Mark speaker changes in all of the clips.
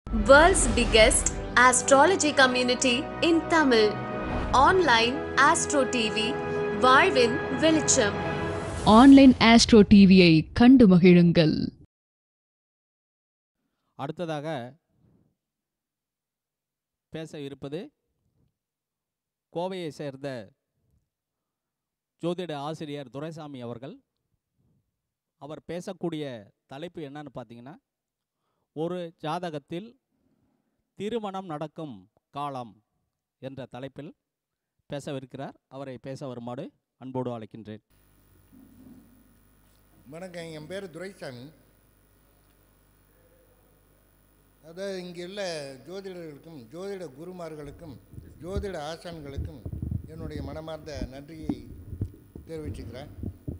Speaker 1: World's biggest astrology community in Tamil. Online Astro TV, வாழ்வின் வெளிச்சம்
Speaker 2: online astro டிவியை கண்டு மகிழுங்கள்
Speaker 3: அடுத்ததாக பேச இருப்பது கோவையை சேர்ந்த ஜோதிட ஆசிரியர் துரைசாமி அவர்கள் அவர் பேசக்கூடிய தலைப்பு என்னன்னு பார்த்தீங்கன்னா ஒரு ஜாதகத்தில் திருமணம் நடக்கும் காலம் என்ற தலைப்பில் பேசவிருக்கிறார் அவரை பேச வருமாறு அன்போடு அழைக்கின்றேன்
Speaker 4: வணக்கம் என் பேர் துரைசாமி அதாவது இங்கே உள்ள ஜோதிடர்களுக்கும் ஜோதிட குருமார்களுக்கும் ஜோதிட ஆசான்களுக்கும் என்னுடைய மனமார்ந்த நன்றியை தெரிவிச்சுக்கிறேன்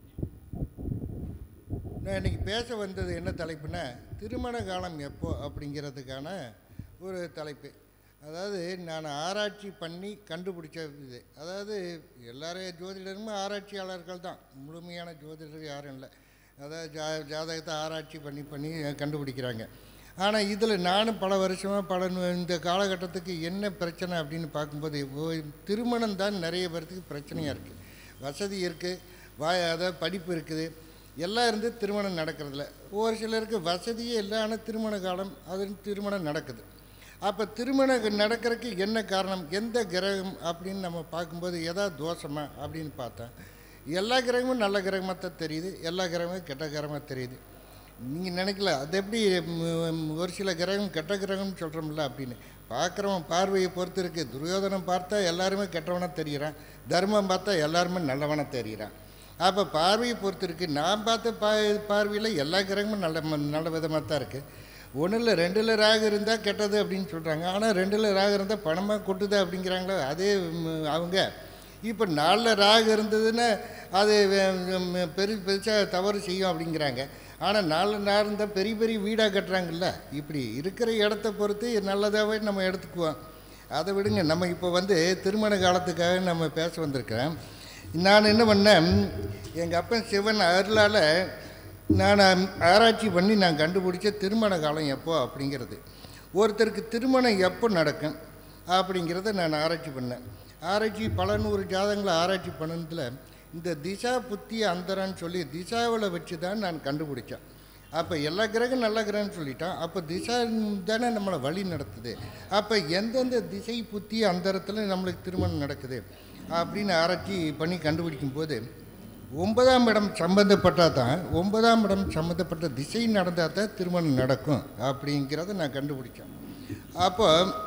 Speaker 4: நான் இன்றைக்கி பேச வந்தது என்ன தலைப்புனா திருமண காலம் எப்போ அப்படிங்கிறதுக்கான ஒரு தலைப்பு அதாவது நான் ஆராய்ச்சி பண்ணி கண்டுபிடிச்ச இது அதாவது எல்லாரும் ஜோதிடருமே ஆராய்ச்சியாளர்கள் தான் முழுமையான ஜோதிடர் யாரும் இல்லை அதாவது ஜா ஜாதகத்தை ஆராய்ச்சி பண்ணி பண்ணி கண்டுபிடிக்கிறாங்க ஆனால் இதில் நானும் பல வருஷமாக பல நு- இந்த காலகட்டத்துக்கு என்ன பிரச்சனை அப்படின்னு பார்க்கும்போது ஓ- திருமணம் தான் நிறைய பேர்த்துக்கு பிரச்சனையாக இருக்குது வசதி இருக்குது வா அதாவது படிப்பு இருக்குது எல்லாம் இருந்து திருமணம் நடக்கிறதில்ல ஒரு சிலருக்கு வசதியே இல்லை ஆனால் திருமண காலம் அது திருமணம் நடக்குது அப்போ திருமணம் நடக்கிறதுக்கு என்ன காரணம் எந்த கிரகம் அப்படின்னு நம்ம பார்க்கும்போது எதாவது தோஷமா அப்படின்னு பார்த்தா எல்லா கிரகமும் நல்ல கிரகமாக தான் தெரியுது எல்லா கிரகமும் கெட்ட கிரகமாக தெரியுது நீங்கள் நினைக்கல அது எப்படி ம், ஒரு சில கிரகம் கெட்ட கிரகம்னு சொல்கிறோம்ல அப்படின்னு பார்க்குறவன் பார்வையை பொறுத்து இருக்குது துரியோதனம் பார்த்தா எல்லாருமே கெட்டவனாக தெரிகிறான் தர்மம் பார்த்தா எல்லாருமே நல்லவனாக தெரிகிறான் அப்போ பார்வையை பொறுத்து இருக்குது நான் பார்த்த பா பார்வையில் எல்லா கிரகமும் நல்ல ம- நல்ல விதமாக தான் இருக்குது ஒன்றில் ரெண்டில் ராகு இருந்தால் கெட்டது அப்படின்னு சொல்கிறாங்க ஆனால் ரெண்டில் ராகு இருந்தால் பணமாக கொட்டுது அப்படிங்கிறாங்களோ அதே ம், அவங்க இப்போ நாலில் ராகு இருந்ததுன்னா அது ம், பெரு பெருசாக தவறு செய்யும் அப்படிங்கிறாங்க ஆனால் நாலு நாள் இருந்தால் பெரிய பெரிய வீடாக கட்டுறாங்கல்ல இப்படி இருக்கிற இடத்த பொறுத்து நல்லதாகவே நம்ம எடுத்துக்குவோம் அதை விடுங்க நம்ம இப்போ வந்து திருமண காலத்துக்காக நம்ம பேச வந்திருக்கிறேன் நான் என்ன பண்ணேன் எங்கள் அப்பன் சிவன் அருளால் நான் ஆராய்ச்சி பண்ணி நான் கண்டுபிடிச்ச திருமண காலம் எப்போ அப்படிங்கிறது ஒருத்தருக்கு திருமணம் எப்போ நடக்கும் அப்படிங்கிறத நான் ஆராய்ச்சி பண்ணேன் ஆராய்ச்சி பல நூறு ஜாதகங்களை ஆராய்ச்சி பண்ணதில் இந்த திசா புத்தி அந்தரன்னு சொல்லி திசாவில் வச்சு தான் நான் கண்டுபிடிச்சேன் அப்போ எல்லா கிரகம் நல்ல கிரகம்னு சொல்லிட்டான் அப்போ திசா தானே நம்மளை வழி நடத்துது அப்போ எந்தெந்த திசை புத்தி அந்தரத்தில் நம்மளுக்கு திருமணம் நடக்குது அப்படின்னு ஆராய்ச்சி பண்ணி கண்டுபிடிக்கும் போது ஒன்பதாம் இடம் சம்மந்தப்பட்டால் தான் ஒன்பதாம் இடம் சம்மந்தப்பட்ட திசை நடந்தால் தான் திருமணம் நடக்கும் அப்படிங்கிறத நான் கண்டுபிடிச்சேன் அப்போ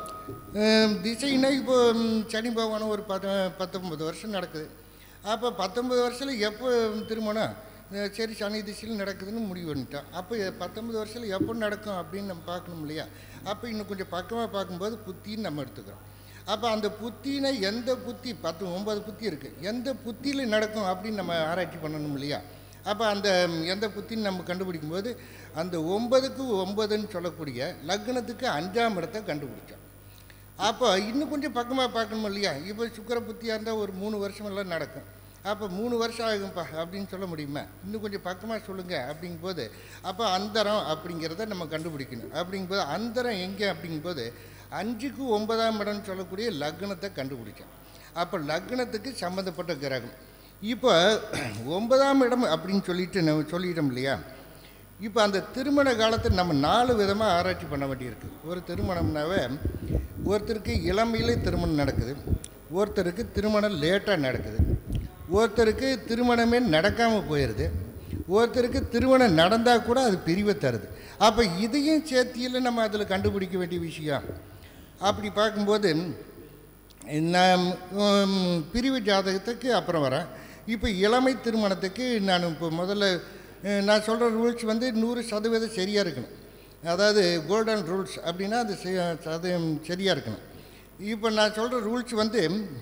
Speaker 4: ஹம், திசைனா இப்போ ம், சனி பகவான் ஒரு பத்து பத்தொன்பது வருஷம் நடக்குது அப்போ பத்தொன்பது வருஷத்தில் எப்போ திருமணம் அஹ் சரி சனி திசையில் நடக்குதுன்னு முடிவு பண்ணிட்டோம் அப்போ பத்தொன்பது வருஷத்தில் எப்போ நடக்கும் அப்படின்னு நம்ம பார்க்கணும் இல்லையா அப்போ இன்னும் கொஞ்சம் பக்கமாக பார்க்கும்போது புத்தின்னு நம்ம எடுத்துக்கிறோம் அப்போ அந்த புத்தினை எந்த புத்தி பத்து ஒன்பது புத்தி இருக்குது எந்த புத்தியில் நடக்கும் அப்படின்னு நம்ம ஆராய்ச்சி பண்ணணும் இல்லையா அப்போ அந்த ம், எந்த புத்தின்னு நம்ம கண்டுபிடிக்கும் போது அந்த ஒன்பதுக்கு ஒன்பதுன்னு சொல்லக்கூடிய லக்னத்துக்கு அஞ்சாம் இடத்தை கண்டுபிடிச்சோம் அப்போ இன்னும் கொஞ்சம் பக்கமாக பார்க்கணும் இல்லையா இப்போ சுக்கர புத்தியாக இருந்தால் ஒரு மூணு வருஷமெல்லாம் நடக்கும் அப்போ மூணு வருஷம் ஆகும்ப்பா அப்படின்னு சொல்ல முடியுமா இன்னும் கொஞ்சம் பக்கமாக சொல்லுங்கள் அப்படிங்கும்போது அப்போ அந்தரம் அப்படிங்கிறத நம்ம கண்டுபிடிக்கணும் அப்படிங்கும்போது அந்தரம் எங்கே அப்படிங்கும்போது அஞ்சுக்கு ஒன்பதாம் இடம்னு சொல்லக்கூடிய லக்னத்தை கண்டுபிடிச்சோம் அப்போ லக்னத்துக்கு சம்மந்தப்பட்ட கிரகம் இப்போ ஒன்பதாம் இடம் அப்படின்னு சொல்லிட்டு நம்ம சொல்லிட்டோம் இல்லையா இப்போ அந்த திருமண காலத்தை நம்ம நாலு விதமாக ஆராய்ச்சி பண்ண வேண்டியிருக்கு ஒரு திருமணம்னாவே ஒருத்தருக்கு இளமையிலே திருமணம் நடக்குது ஒருத்தருக்கு திருமணம் லேட்டாக நடக்குது ஒருத்தருக்கு திருமணமே நடக்காமல் போயிடுது ஒருத்தருக்கு திருமணம் நடந்தால் கூட அது பிரிவை தருது அப்போ இதையும் சேர்த்தியில் நம்ம அதில் கண்டுபிடிக்க வேண்டிய விஷயம் அப்படி பார்க்கும்போது நான் உம், பிரிவு ஜாதகத்துக்கு அப்புறம் வரேன் இப்போ இளமை திருமணத்துக்கு நான் இப்போ முதல்ல அஹ், நான் சொல்கிற ரூல்ஸ் வந்து நூறு சதவீதம் சரியாக இருக்கணும் அதாவது கோல்டன் ரூல்ஸ் அப்படின்னா அது செ- சதவீதம் சரியாக இருக்கணும் இப்போ நான் சொல்கிற ரூல்ஸ் வந்து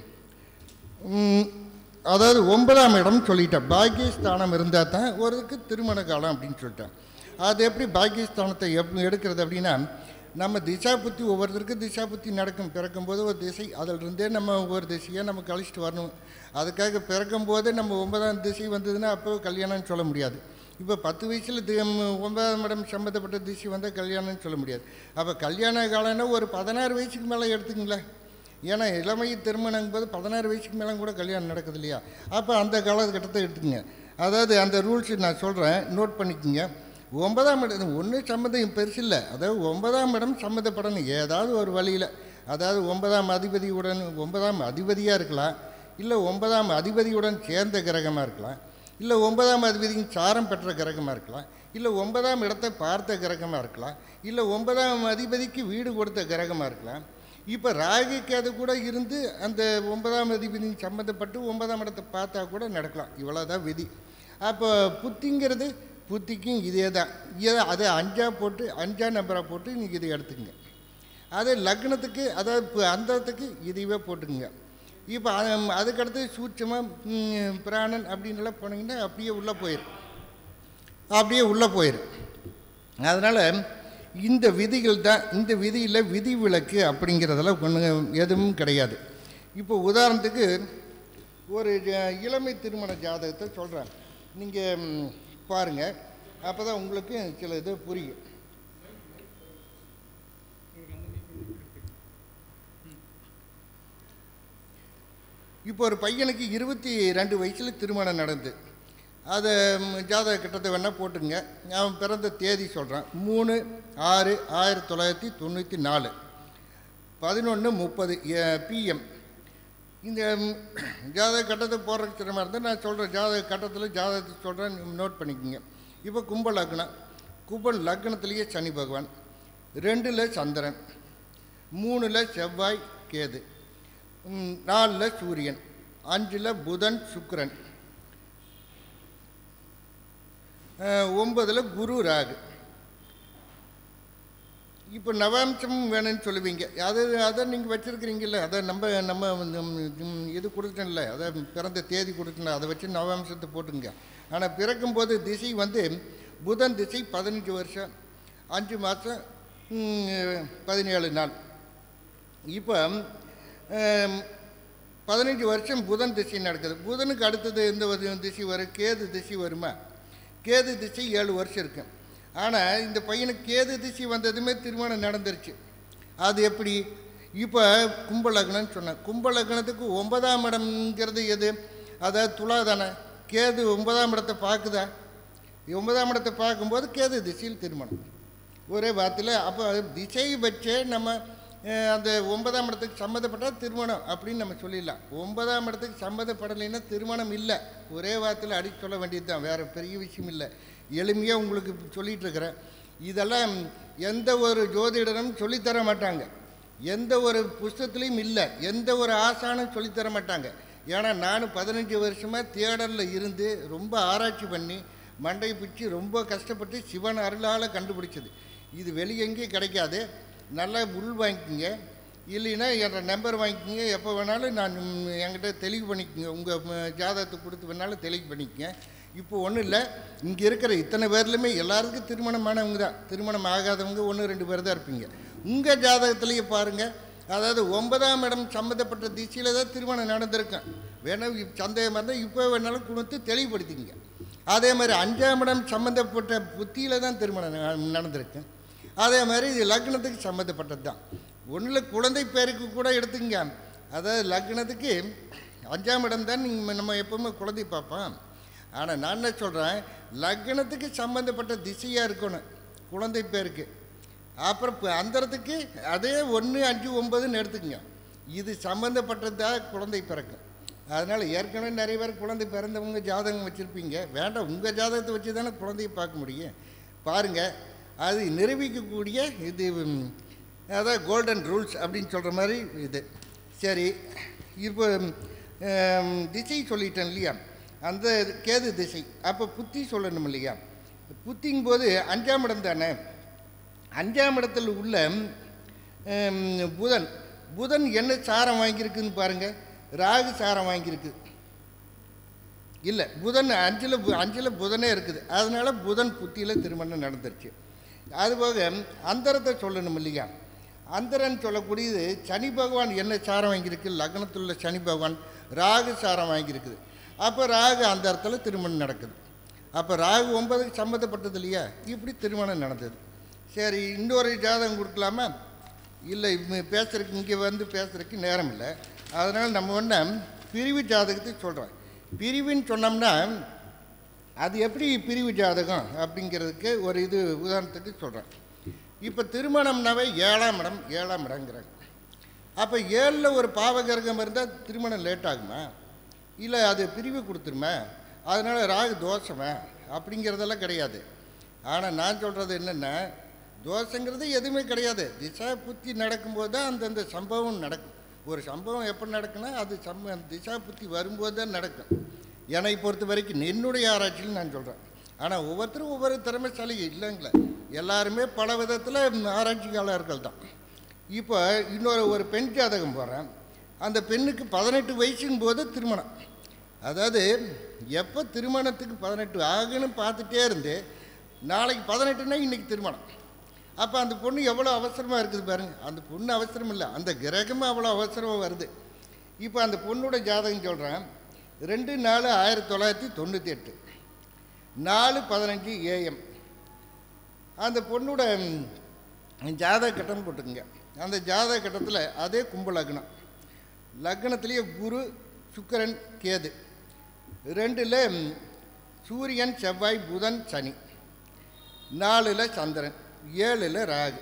Speaker 4: உம், அதாவது ஒன்பதாம் இடம் சொல்லிட்டேன் பாக்கியஸ்தானம் இருந்தால் தான் ஒருக்கு திருமண காலம் அப்படின்னு சொல்லிட்டேன் அது எப்படி பாக்கியஸ்தானத்தை எப் எடுக்கிறது அப்படின்னா நம்ம திசா புத்தி ஒவ்வொருத்தருக்கும் திசா புத்தி நடக்கும் பிறக்கும்போது ஒரு திசை அதிலிருந்தே நம்ம ஒவ்வொரு திசையாக நம்ம கழிச்சிட்டு வரணும் அதுக்காக பிறக்கும்போதே நம்ம ஒன்பதாம் திசை வந்ததுன்னா அப்போ கல்யாணம்னு சொல்ல முடியாது இப்போ பத்து வயசில் தி ஒன்பதாம் இடம் சம்மந்தப்பட்ட திசை வந்தால் கல்யாணம்னு சொல்ல முடியாது அப்போ கல்யாண காலம்னா ஒரு பதினாறு வயசுக்கு மேலே எடுத்துங்களேன் ஏன்னா இளமை திருமணம் போது பதினாறு வயசுக்கு மேலே கூட கல்யாணம் நடக்குது இல்லையா அப்போ அந்த காலகட்டத்தை எடுத்துக்கங்க அதாவது அந்த ரூல்ஸ் நான் சொல்கிறேன் நோட் பண்ணிக்கோங்க ஒன்பதாம் இடம் ஒன்று சம்மந்தம் பெருசு இல்லை அதாவது ஒன்பதாம் இடம் சம்மந்தப்படணும் ஏதாவது ஒரு வழியில் அதாவது ஒன்பதாம் அதிபதியுடன் ஒன்பதாம் அதிபதியாக இருக்கலாம் இல்லை ஒன்பதாம் அதிபதியுடன் சேர்ந்த கிரகமாக இருக்கலாம் இல்லை ஒன்பதாம் அதிபதியின் சாரம் பெற்ற கிரகமாக இருக்கலாம் இல்லை ஒன்பதாம் இடத்தை பார்த்த கிரகமாக இருக்கலாம் இல்லை ஒன்பதாம் அதிபதிக்கு வீடு கொடுத்த கிரகமாக இருக்கலாம் இப்போ ராகு கேது கூட இருந்து அந்த ஒன்பதாம் அதிபதியின் சம்மந்தப்பட்டு ஒன்பதாம் இடத்தை பார்த்தா கூட நடக்கலாம் இவ்வளோதான் விதி அப்போ புத்திங்கிறது புத்திக்கும் இதே தான் இதை அதை அஞ்சா போட்டு அஞ்சா நம்பராக போட்டு நீங்கள் இதை எடுத்துக்கங்க அது லக்னத்துக்கு அதாவது இப்போ அந்தத்துக்கு இதுவே போட்டுக்குங்க இப்போ அ- அதுக்கடுத்து சூட்சமாக பிராணன் அப்படின்னுலாம் போனீங்கன்னா அப்படியே உள்ளே போயிடும் அப்படியே உள்ளே போயிடும் அதனால் இந்த விதிகள் தான் இந்த விதியில் விதி விலக்கு அப்படிங்கிறதெல்லாம் ஒன்று எதுவும் கிடையாது இப்போ உதாரணத்துக்கு ஒரு ஜ- இளமை திருமண ஜாதகத்தை சொல்கிறேன் நீங்கள் பாருங்கள் அப்போ தான் உங்களுக்கு சில இது புரியும் இப்போ ஒரு பையனுக்கு இருபத்தி ரெண்டு வயசில் திருமணம் நடந்து அதை ம், ஜாதக கட்டத்தை வேணால் போட்டுங்க அவன் பிறந்த தேதி சொல்கிறான் மூணு ஆறு ஆயிரத்தி தொள்ளாயிரத்தி தொண்ணூற்றி நாலு பதினொன்று முப்பது பிஎம் இந்த ம், ஜாதக கட்டத்தை போடுறதுக்கு சிரமமாக இருந்தால் நான் சொல்கிறேன் ஜாதக கட்டத்தில் ஜாதகத்தை சொல்கிறேன் நோட் பண்ணிக்கோங்க இப்போ கும்ப லக்னம் கும்பன் லக்னத்திலேயே சனி பகவான் ரெண்டில் சந்திரன் மூணில் செவ்வாய் கேது ம், நாலில் சூரியன் அஞ்சில் புதன் சுக்கிரன் அஹ், ஒன்பதுல குரு ராகு இப்போ நவாம்சம் வேணும்னு சொல்லுவீங்க அது அதை நீங்கள் வச்சுருக்கிறீங்கல்ல அதை நம்ம நம்ம வந்து, ம், இது கொடுத்தேன்ல அதை பிறந்த தேதி கொடுத்தேன்ல அதை வச்சு நவாம்சத்தை போட்டுங்க ஆனால் பிறக்கும்போது திசை வந்து புதன் திசை பதினஞ்சு வருஷம் அஞ்சு மாதம் பதினேழு நாள் இப்போ ஆம், பதினஞ்சு வருஷம் புதன் திசை நடக்குது புதனுக்கு அடுத்தது எந்த ஒரு திசை வரும் கேது திசை வருமா கேது திசை ஏழு வருஷம் இருக்கு ஆனால் இந்த பையனுக்கு கேது திசை வந்ததுமே திருமணம் நடந்துருச்சு அது எப்படி இப்போ கும்பலக்னம்னு சொன்னேன் கும்பலக்னத்துக்கு ஒன்பதாம் இடம்ங்கிறது எது அதாவது துலா தானே கேது ஒன்பதாம் இடத்தை பார்க்குதா ஒன்பதாம் இடத்தை பார்க்கும்போது கேது திசையில் திருமணம் ஒரே வார்த்தையில் அப்போ திசை வச்சே நம்ம அஹ், அந்த ஒன்பதாம் இடத்துக்கு சம்மந்தப்பட்டால் திருமணம் அப்படின்னு நம்ம சொல்லிடலாம் ஒன்பதாம் இடத்துக்கு சம்மந்தப்படலைன்னா திருமணம் இல்லை ஒரே வார்த்தையில் அடி சொல்ல வேண்டியது தான் வேறு பெரிய விஷயம் இல்லை எளிமையாக உங்களுக்கு சொல்லிகிட்டு இருக்கிறேன் இதெல்லாம் எந்த ஒரு ஜோதிடரும் சொல்லித்தர மாட்டாங்க எந்த ஒரு புஸ்தத்துலேயும் இல்லை எந்த ஒரு ஆசானும் சொல்லித்தர மாட்டாங்க ஏன்னா நான் பதினஞ்சு வருஷமாக தேடலில் இருந்து ரொம்ப ஆராய்ச்சி பண்ணி மண்டை பிச்சு ரொம்ப கஷ்டப்பட்டு சிவன் அருளால் கண்டுபிடிச்சது இது வெளியே எங்கேயும் கிடைக்காது நல்லா உள் வாங்கிக்கோங்க இல்லைன்னா என்ற நம்பர் வாங்கிக்கோங்க எப்போ வேணாலும் நான் ம், என்கிட்ட தெளிவு பண்ணிக்கோங்க உங்கள் ஜாதகத்தை கொடுத்து வேணாலும் தெளிவு பண்ணிக்கங்க இப்போ ஒன்றும் இல்லை இங்கே இருக்கிற இத்தனை பேர்லையுமே எல்லாருக்கும் திருமணமானவங்க தான் திருமணம் ஆகாதவங்க ஒன்று ரெண்டு பேர் தான் இருப்பீங்க உங்கள் ஜாதகத்திலேயே பாருங்கள் அதாவது ஒன்பதாம் இடம் சம்மந்தப்பட்ட திசையில் தான் திருமணம் நடந்திருக்கும் வேணா இப் சந்தேகமாக இருந்தால் இப்போ வேணாலும் கொடுத்து தெளிவுபடுத்திக்கங்க அதே மாதிரி அஞ்சாம் இடம் சம்மந்தப்பட்ட புத்தியில் தான் திருமணம் ந- நடந்திருக்கு அதே மாதிரி இது லக்னத்துக்கு சம்மந்தப்பட்டது தான் ஒன்றில் குழந்தை பேருக்கு கூட எடுத்துங்க அதாவது லக்னத்துக்கு அஞ்சாம் இடம் தான் நீங்கள் நம்ம எப்பவுமே குழந்தை பார்ப்போம் ஆனால் நான் என்ன சொல்கிறேன் லக்னத்துக்கு சம்மந்தப்பட்ட திசையாக இருக்கணும் குழந்தை பேருக்கு அப்புறம் இப்போ அந்தரத்துக்கு அதே ஒன்று அஞ்சு ஒம்பதுன்னு எடுத்துக்கங்க இது சம்மந்தப்பட்டதா குழந்தை பிறக்கும் அதனால் ஏற்கனவே நிறைய பேர் குழந்தை பிறந்தவங்க ஜாதகம் வச்சுருப்பீங்க வேண்டாம் உங்கள் ஜாதகத்தை வச்சு தானே குழந்தைய பார்க்க முடியும் பாருங்கள் அது நிரூபிக்கக்கூடிய இது ம், அதான் கோல்டன் ரூல்ஸ் அப்படின்னு சொல்கிற மாதிரி இது சரி இப்போ ம், திசை சொல்லிட்டேன் இல்லையா அந்த கேது திசை அப்போ புத்தி சொல்லணும் இல்லையா புத்திங்கும் போது அஞ்சாம் இடம் தானே அஞ்சாம் இடத்தில் உள்ள ம், புதன் புதன் என்ன சாரம் வாங்கியிருக்குன்னு பாருங்க ராகு சாரம் வாங்கியிருக்கு இல்லை புதன் அஞ்சில் பு- அஞ்சில் புதனே இருக்குது அதனால புதன் புத்தியில் திருமணம் நடந்துருச்சு அதுபோக அந்தரத்தை சொல்லணும் இல்லையா அந்தரன் சொல்லக்கூடியது சனி பகவான் என்ன சாரம் வாங்கியிருக்கு லக்னத்தில் உள்ள சனி பகவான் ராகு சாரம் வாங்கியிருக்குது அப்போ ராகு அந்த இடத்துல திருமணம் நடக்குது அப்போ ராகு ஒன்பதுக்கு சம்மந்தப்பட்டது இல்லையா இப்படி திருமணம் நடந்தது சரி இன்னொரு ஜாதகம் கொடுக்கலாமா இல்லை பேசுறதுக்கு இங்கே வந்து பேசுறதுக்கு நேரம் இல்லை அதனால் நம்ம ஒன்று பிரிவு ஜாதகத்தை சொல்கிறோம் பிரிவுன்னு சொன்னோம்னா அது எப்படி பிரிவு ஜாதகம் அப்படிங்கிறதுக்கு ஒரு இது உதாரணத்துக்கு சொல்கிறேன் இப்போ திருமணம்னாவே ஏழாம் இடம் ஏழாம் இடங்கிறாங்க அப்போ ஏழில் ஒரு பாவகரகம் இருந்தால் திருமணம் லேட் ஆகுமா இல்லை அது பிரிவு கொடுத்துருமா அதனால் ராகு தோஷமா அப்படிங்கிறதெல்லாம் கிடையாது ஆனால் நான் சொல்கிறது என்னென்னா தோஷங்கிறது எதுவுமே கிடையாது திசா புத்தி நடக்கும்போது தான் அந்தந்த சம்பவம் நடக்கும் ஒரு சம்பவம் எப்போ நடக்குன்னா அது சம்ப அந்த திசா புத்தி வரும்போது தான் நடக்கும் என்னை பொறுத்த வரைக்கும் என்னுடைய ஆராய்ச்சியில் நான் சொல்கிறேன் ஆனால் ஒவ்வொருத்தரும் ஒவ்வொரு திறமைசாலி இல்லைங்களே எல்லாருமே பல விதத்தில் ஆராய்ச்சியாளர்கள் தான் இப்போ இன்னொரு ஒரு பெண் ஜாதகம் போகிறேன் அந்த பெண்ணுக்கு பதினெட்டு வயசுங்கும் போது திருமணம் அதாவது எப்போ திருமணத்துக்கு பதினெட்டு ஆகுன்னு பார்த்துட்டே இருந்து நாளைக்கு பதினெட்டுனா இன்றைக்கி திருமணம் அப்போ அந்த பொண்ணு எவ்வளோ அவசரமாக இருக்குது பாருங்க அந்த பொண்ணு அவசரம் இல்லை அந்த கிரகமும் அவ்வளோ அவசரமாக வருது இப்போ அந்த பொண்ணோட ஜாதகம் சொல்கிறேன் ரெண்டு நாலு ஆயிரத்தி தொள்ளாயிரத்தி தொண்ணூற்றி எட்டு நாலு பதினஞ்சு ஏஎம் அந்த பொண்ணோட ம், ஜாதக கட்டம் போட்டுக்குங்க அந்த ஜாதக கட்டத்தில் அதே கும்ப லக்னம் லக்னத்திலேயே குரு சுக்கிரன் கேது ரெண்டில் ம், சூரியன் செவ்வாய் புதன் சனி நாலில் சந்திரன் ஏழில் ராகு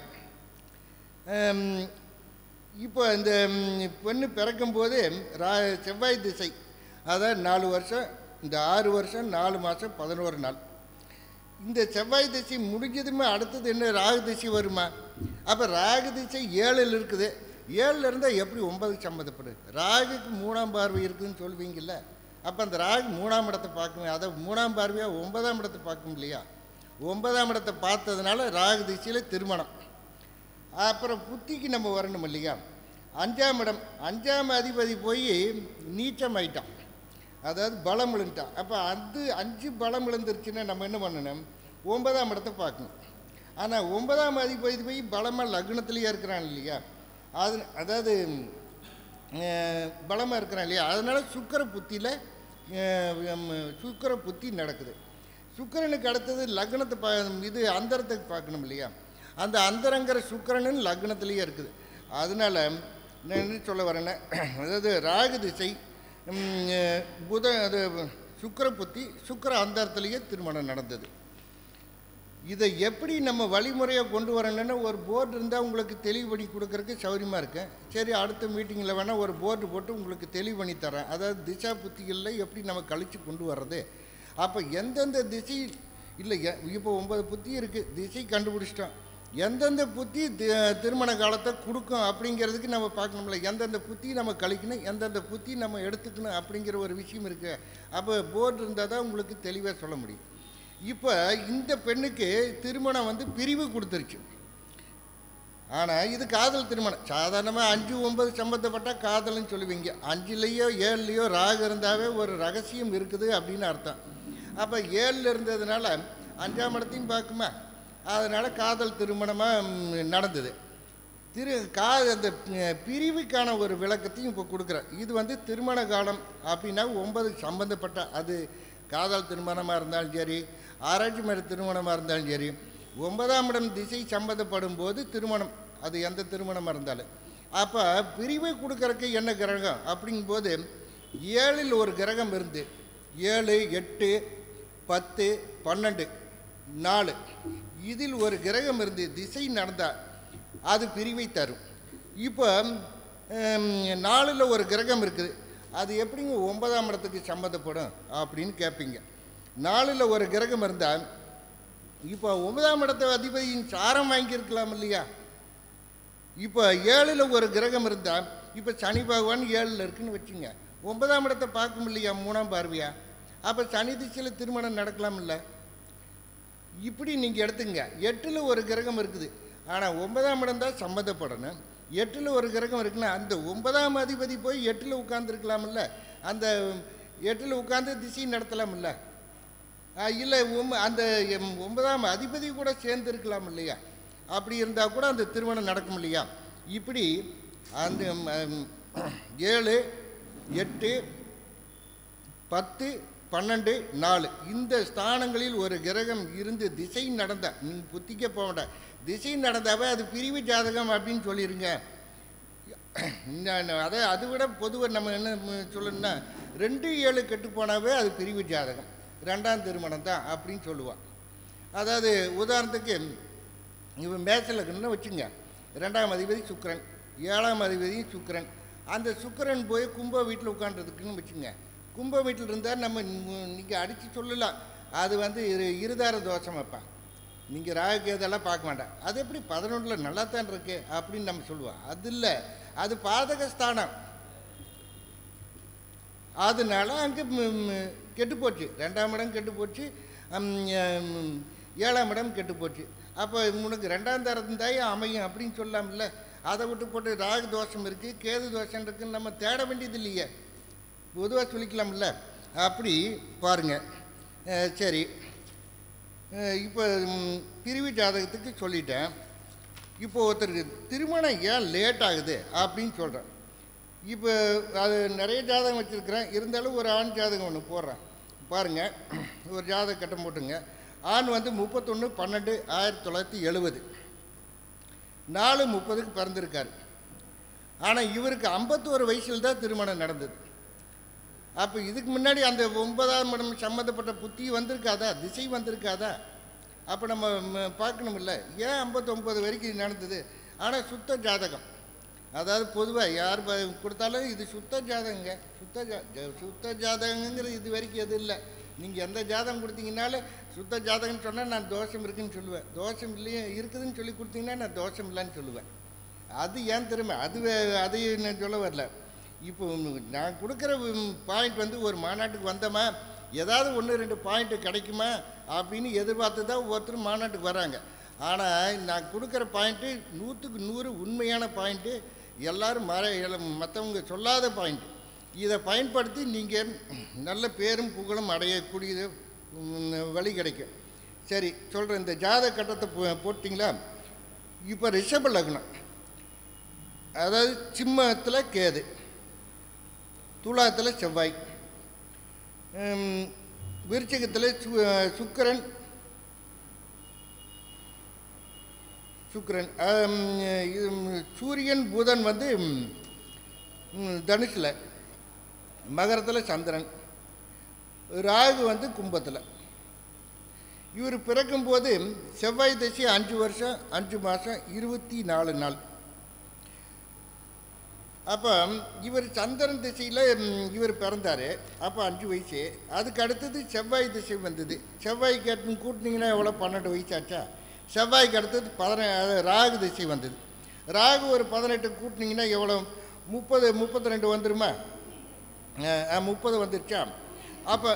Speaker 4: ஹம், இப்போ இந்த ம், பெண்ணு பிறக்கும்போது ரா செவ்வாய் திசை அதாவது நாலு வருஷம் இந்த ஆறு வருஷம் நாலு மாதம் பதினோரு நாள் இந்த செவ்வாய் திசை முடிஞ்சதுமே அடுத்தது என்ன ராகு திசை வருமா அப்போ ராகு திசை ஏழில் இருக்குது ஏழில் இருந்தால் எப்படி ஒன்பதுக்கு சம்மந்தப்படுது ராகுக்கு மூணாம் பார்வை இருக்குதுன்னு சொல்வீங்கல்ல அப்போ அந்த ராகு மூணாம் இடத்தை பார்க்கும் அதை மூணாம் பார்வையாக ஒன்பதாம் இடத்தை பார்க்கும் இல்லையா ஒன்பதாம் இடத்தை பார்த்ததுனால ராகு திசையில் திருமணம் அப்புறம் புத்திக்கு நம்ம வரணும் இல்லையா அஞ்சாம் இடம் அஞ்சாம் அதிபதி போய் நீச்சம் ஆயிட்டான் அதாவது பலம் விழுந்துட்டான் அப்போ அது அஞ்சு பலம் விழுந்துருச்சுன்னா நம்ம என்ன பண்ணணும் ஒன்பதாம் இடத்தை பார்க்கணும் ஆனால் ஒன்பதாம் அதிபதி போய் பலமாக லக்னத்திலேயே இருக்கிறான் இல்லையா அது அதாவது பலமாக இருக்கிறான் இல்லையா அதனால் சுக்கர புத்தியில் சுக்கர புத்தி நடக்குது சுக்கிரனுக்கு அடுத்தது லக்னத்தை பா இது அந்தரத்துக்கு பார்க்கணும் இல்லையா அந்த அந்தரங்கிற சுக்கிரனும் லக்னத்திலேயே இருக்குது அதனால் நான் என்ன சொல்ல வரேன்னா அதாவது ராகு திசை ம், புத அது சுக்கிர புத்தி சுக்கிர அந்தரத்திலேயே திருமணம் நடந்தது இதை எப்படி நம்ம வழிமுறையாக கொண்டு வரணும்னு ஒரு போர்டு இருந்தால் உங்களுக்கு தெளிவு பண்ணி கொடுக்கறதுக்கு சௌரியமாக இருக்கு சரி அடுத்த மீட்டிங்கில் வேணால் ஒரு போர்டு போட்டு உங்களுக்கு தெளிவு பண்ணி தரேன் அதாவது திசா புத்திகளில் எப்படி நம்ம கழித்து கொண்டு வர்றது அப்போ எந்தெந்த திசை இல்லை எ- இப்போ ஒன்பது புத்தி இருக்குது திசை கண்டுபிடிச்சிட்டோம் எந்தெந்த புத்தி தி- திருமண காலத்தை கொடுக்கும் அப்படிங்கிறதுக்கு நம்ம பார்க்கணும்ல எந்தெந்த புத்தி நம்ம கழிக்கணும் எந்தெந்த புத்தி நம்ம எடுத்துக்கணும் அப்படிங்கிற ஒரு விஷயம் இருக்குது அப்போ போர்டு இருந்தால் தான் உங்களுக்கு தெளிவாக சொல்ல முடியும் இப்போ இந்த பெண்ணுக்கு திருமணம் வந்து பிரிவு கொடுத்துருச்சு ஆனால் இது காதல் திருமணம் சாதாரணமாக அஞ்சு ஒன்பது சம்மந்தப்பட்டால் காதல்னு சொல்லுவீங்க அஞ்சுலேயோ ஏழுலேயோ ராகு இருந்தாவே ஒரு ரகசியம் இருக்குது அப்படின்னு அர்த்தம் அப்போ ஏழில் இருந்ததுனால அஞ்சாம் இடத்தையும் பார்க்குமா அதனால் காதல் திருமணமாக நடந்தது திரு கா அந்த அஹ், பிரிவுக்கான ஒரு விளக்கத்தையும் இப்போ கொடுக்குறேன் இது வந்து திருமண காலம் அப்படின்னா ஒன்பது சம்பந்தப்பட்ட அது காதல் திருமணமாக இருந்தாலும் சரி ஆராய்ச்சி மேல திருமணமாக இருந்தாலும் சரி ஒன்பதாம் இடம் திசை சம்மந்தப்படும் போது திருமணம் அது எந்த திருமணமாக இருந்தாலும் அப்போ பிரிவை கொடுக்கறக்கு என்ன கிரகம் அப்படிங்கும்போது ஏழில் ஒரு கிரகம் இருந்து ஏழு எட்டு பத்து பன்னெண்டு நாலு இதில் ஒரு கிரகம் இருந்து திசை நடந்தால் அது பிரிவை தரும் இப்போ நாலில் ஒரு கிரகம் இருக்குது அது எப்படிங்க ஒன்பதாம் இடத்துக்கு சம்மந்தப்படும் அப்படின்னு கேட்பீங்க நாலில் ஒரு கிரகம் இருந்தால் இப்போ ஒன்பதாம் இடத்த அதிபதியின் சாரம் வாங்கியிருக்கலாம் இல்லையா இப்போ ஏழில் ஒரு கிரகம் இருந்தால் இப்போ சனி பகவான் ஏழில் இருக்குன்னு வச்சுங்க ஒன்பதாம் இடத்தை பார்க்கும் இல்லையா மூணாம் பார்வையா அப்போ சனி திசையில் திருமணம் நடக்கலாம் இல்லை இப்படி நீங்கள் எடுத்துங்க எட்டில் ஒரு கிரகம் இருக்குது ஆனால் ஒன்பதாம் இடம் தான் சம்மந்தப்படணும் எட்டில் ஒரு கிரகம் இருக்குன்னா அந்த ஒன்பதாம் அதிபதி போய் எட்டில் உட்காந்துருக்கலாம்ல அந்த எட்டில் உட்காந்து திசை நடத்தலாம்ல இல்லை அந்த எம் ஒன்பதாம் அதிபதி கூட சேர்ந்து இருக்கலாம் இல்லையா அப்படி இருந்தால் கூட அந்த திருமணம் நடக்கும் இல்லையா இப்படி அந்த ம், ஏழு எட்டு பத்து பன்னெண்டு நாலு இந்த ஸ்தானங்களில் ஒரு கிரகம் இருந்து திசை நடந்த நீங்கள் புத்திக்க போக வேண்டாம் திசை நடந்தாவே அது பிரிவு ஜாதகம் அப்படின்னு சொல்லிடுங்க இந்த- அதை அதை விட பொதுவாக நம்ம என்ன ம- சொல்லணும்னா ரெண்டு ஏழு கெட்டு போனாவே அது பிரிவு ஜாதகம் ரெண்டாம் திருமணம் தான் அப்படின்னு சொல்லுவான் அதாவது உதாரணத்துக்கு இவன் மேசல் இருக்குன்னு வச்சுங்க ரெண்டாம் அதிபதி சுக்கிரன் ஏழாம் அதிபதி சுக்கிரன் அந்த சுக்கிரன் போய் கும்ப வீட்டில் உட்காந்துருக்குன்னு வச்சுங்க கும்ப வீட்டில் இருந்தால் நம்ம நீங்கள் அடித்து சொல்லலாம் அது வந்து இரு இருதார தோஷம் வைப்பான் நீங்கள் ராகுக்கு இதெல்லாம் பார்க்க வேண்டாம் அது எப்படி பதினொன்றில் நல்லா தான் இருக்கு அப்படின்னு நம்ம சொல்லுவோம் அது இல்லை அது பாதக ஸ்தானம் அதனால அங்கே கெட்டு போச்சு ரெண்டாம் இடம் கெட்டு போச்சு ஹம், ஹம், ஏழாம் இடம் கெட்டு போச்சு அப்போ உனக்கு ரெண்டாம் தரம் தாய் அமையும் அப்படின்னு சொல்லலாம்ல அதை விட்டு போட்டு ராகு தோஷம் இருக்குது கேது தோஷம் இருக்குன்னு நம்ம தேட வேண்டியது இல்லையே பொதுவாக சொல்லிக்கலாம்ல அப்படி பாருங்க அஹ், சரி அஹ், இப்போ ம், பிரிவு ஜாதகத்துக்கு சொல்லிட்டேன் இப்போ ஒருத்தருக்கு திருமணம் ஏன் லேட் ஆகுது அப்படின்னு சொல்கிறேன் இப்போ அது நிறைய ஜாதகம் வச்சுருக்கிறேன் இருந்தாலும் ஒரு ஆண் ஜாதகம் ஒன்று போடுறேன் பாருங்கள் ஒரு ஜாதக கட்டம் போட்டுங்க ஆண் வந்து முப்பத்தொன்று பன்னெண்டு ஆயிரத்தி தொள்ளாயிரத்தி எழுபது நாலு முப்பதுக்கு பிறந்திருக்காரு ஆனால் இவருக்கு ஐம்பத்தோரு வயசில் தான் திருமணம் நடந்தது அப்போ இதுக்கு முன்னாடி அந்த ஒன்பதாம் இடம் சம்மந்தப்பட்ட புத்தி வந்திருக்காதா திசை வந்திருக்காதா அப்போ நம்ம ம- பார்க்கணுமில்ல ஏன் ஐம்பத்தொம்பது வரைக்கும் நடந்தது ஆனால் சுத்த ஜாதகம் அதாவது பொதுவாக யார் ப- கொடுத்தாலும் இது சுத்த ஜாதகங்க சுத்த ஜா ஜ- சுத்த ஜாதகங்கிறது இது வரைக்கும் எதுவும் இல்லை நீங்கள் எந்த ஜாதகம் கொடுத்தீங்கனாலும் சுத்த ஜாதகம்னு சொன்னால் நான் தோஷம் இருக்குன்னு சொல்லுவேன் தோஷம் இல்லையே இருக்குதுன்னு சொல்லி கொடுத்தீங்கன்னா நான் தோஷம் இல்லைன்னு சொல்லுவேன் அது ஏன் திரும்ப அது வே- அது நான் சொல்ல வரல இப்போ உம் நான் கொடுக்குற பாயிண்ட் வந்து ஒரு மாநாட்டுக்கு வந்தோமா ஏதாவது ஒன்று ரெண்டு பாயிண்ட் கிடைக்குமா அப்படின்னு எதிர்பார்த்து தான் ஒவ்வொருத்தரும் மாநாட்டுக்கு வராங்க ஆனால் நான் கொடுக்குற பாயிண்ட்டு நூற்றுக்கு நூறு உண்மையான பாயிண்ட்டு எல்லாரும் மற மற்றவங்க சொல்லாத பாயிண்ட் இதை பயன்படுத்தி நீங்கள் நல்ல பேரும் புகழும் அடையக்கூடியது உம், வழி கிடைக்கும் சரி சொல்கிறேன் இந்த ஜாதக கட்டத்தை போ- போட்டிங்களா இப்போ ரிஷப லக்னம் அதாவது சிம்மத்தில் கேது துலாத்தில் செவ்வாய் ஹம், விருச்சிகத்தில் சு சுக்கிரன் சுக்கிரன் ஹம், இது சூரியன் புதன் வந்து தனுஷில் மகரத்தில் சந்திரன் ராகு வந்து கும்பத்தில் இவர் பிறக்கும்போது செவ்வாய் தசை அஞ்சு வருஷம் அஞ்சு மாதம் இருபத்தி நாலு நாள் அப்போ இவர் சந்திரன் திசையில் இவர் பிறந்தார் அப்போ அஞ்சு வயசு அதுக்கு அடுத்தது செவ்வாய் திசை வந்தது செவ்வாய் கேட்டு கூட்டினீங்கன்னா எவ்வளோ பன்னெண்டு வயசாச்சா செவ்வாய்க்கு அடுத்தது பதின அதாவது ராகு திசை வந்தது ராகு ஒரு பதினெட்டு கூட்டினீங்கன்னா எவ்வளோ முப்பது முப்பத்தி ரெண்டு வந்துருமா அஹ், அஹ், முப்பது வந்துருச்சா அப்போ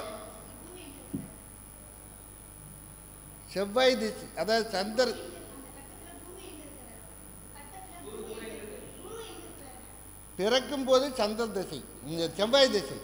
Speaker 4: செவ்வாய் திசை அதாவது சந்திர பிறக்கும் போது சந்திர திசை இந்த செவ்வாய் திசை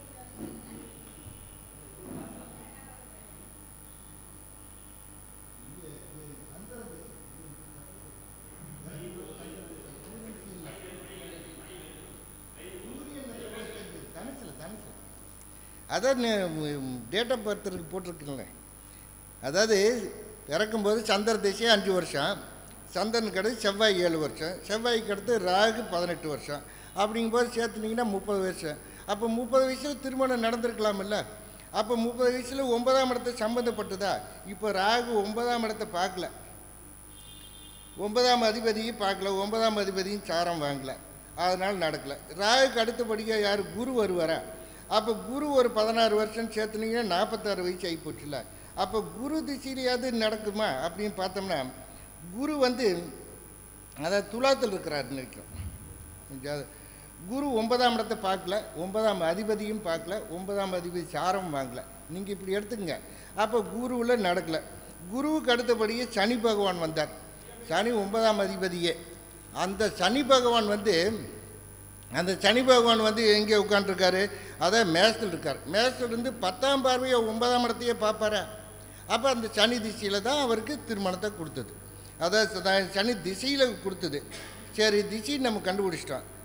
Speaker 4: அதான் டேட் ஆஃப் பர்த் போட்டிருக்கீங்களே அதாவது பிறக்கும்போது சந்திர திசை அஞ்சு வருஷம் சந்திரனுக்கு அடுத்து செவ்வாய் ஏழு வருஷம் செவ்வாய்க்கு அடுத்து ராகு பதினெட்டு வருஷம் அப்படிங்கும்போது சேர்த்துனீங்கன்னா முப்பது வருஷம் அப்போ முப்பது வயசில் திருமணம் நடந்திருக்கலாம்ல அப்போ முப்பது வயசில் ஒன்பதாம் இடத்தை சம்மந்தப்பட்டதா இப்போ ராகு ஒன்பதாம் இடத்தை பார்க்கல ஒன்பதாம் அதிபதியும் பார்க்கல ஒன்பதாம் அதிபதியும் சாரம் வாங்கல அதனால் நடக்கல ராகுக்கு அடுத்தபடியாக யார் குரு வருவாரா அப்போ குரு ஒரு பதினாறு வருஷம் சேர்த்துனீங்கன்னா நாற்பத்தாறு வயசு ஆகி போச்சுல அப்போ குரு திசையிலையாவது நடக்குமா அப்படின்னு பார்த்தோம்னா குரு வந்து அதாவது துலாத்தில் இருக்கிறார் நினைக்கும் ஜா- குரு ஒன்பதாம் இடத்தை பார்க்கல ஒன்பதாம் அதிபதியும் பார்க்கல ஒன்பதாம் அதிபதி சாரம் வாங்கல நீங்கள் இப்படி எடுத்துக்கங்க அப்போ குருவில் நடக்கல குருவுக்கு அடுத்தபடியே சனி பகவான் வந்தார் சனி ஒன்பதாம் அதிபதியே அந்த சனி பகவான் வந்து அந்த சனி பகவான் வந்து எங்கே உட்காந்துருக்காரு அதான் மேசத்தில் இருக்கார் மேசத்தில் இருந்து பத்தாம் பார்வையை ஒன்பதாம் இடத்தையே பார்ப்பாரா அப்போ அந்த சனி திசையில் தான் அவருக்கு திருமணத்தை கொடுத்தது அதாவது ச- சனி திசையில் கொடுத்தது சரி திசை நம்ம கண்டுபிடிச்சிட்டோம்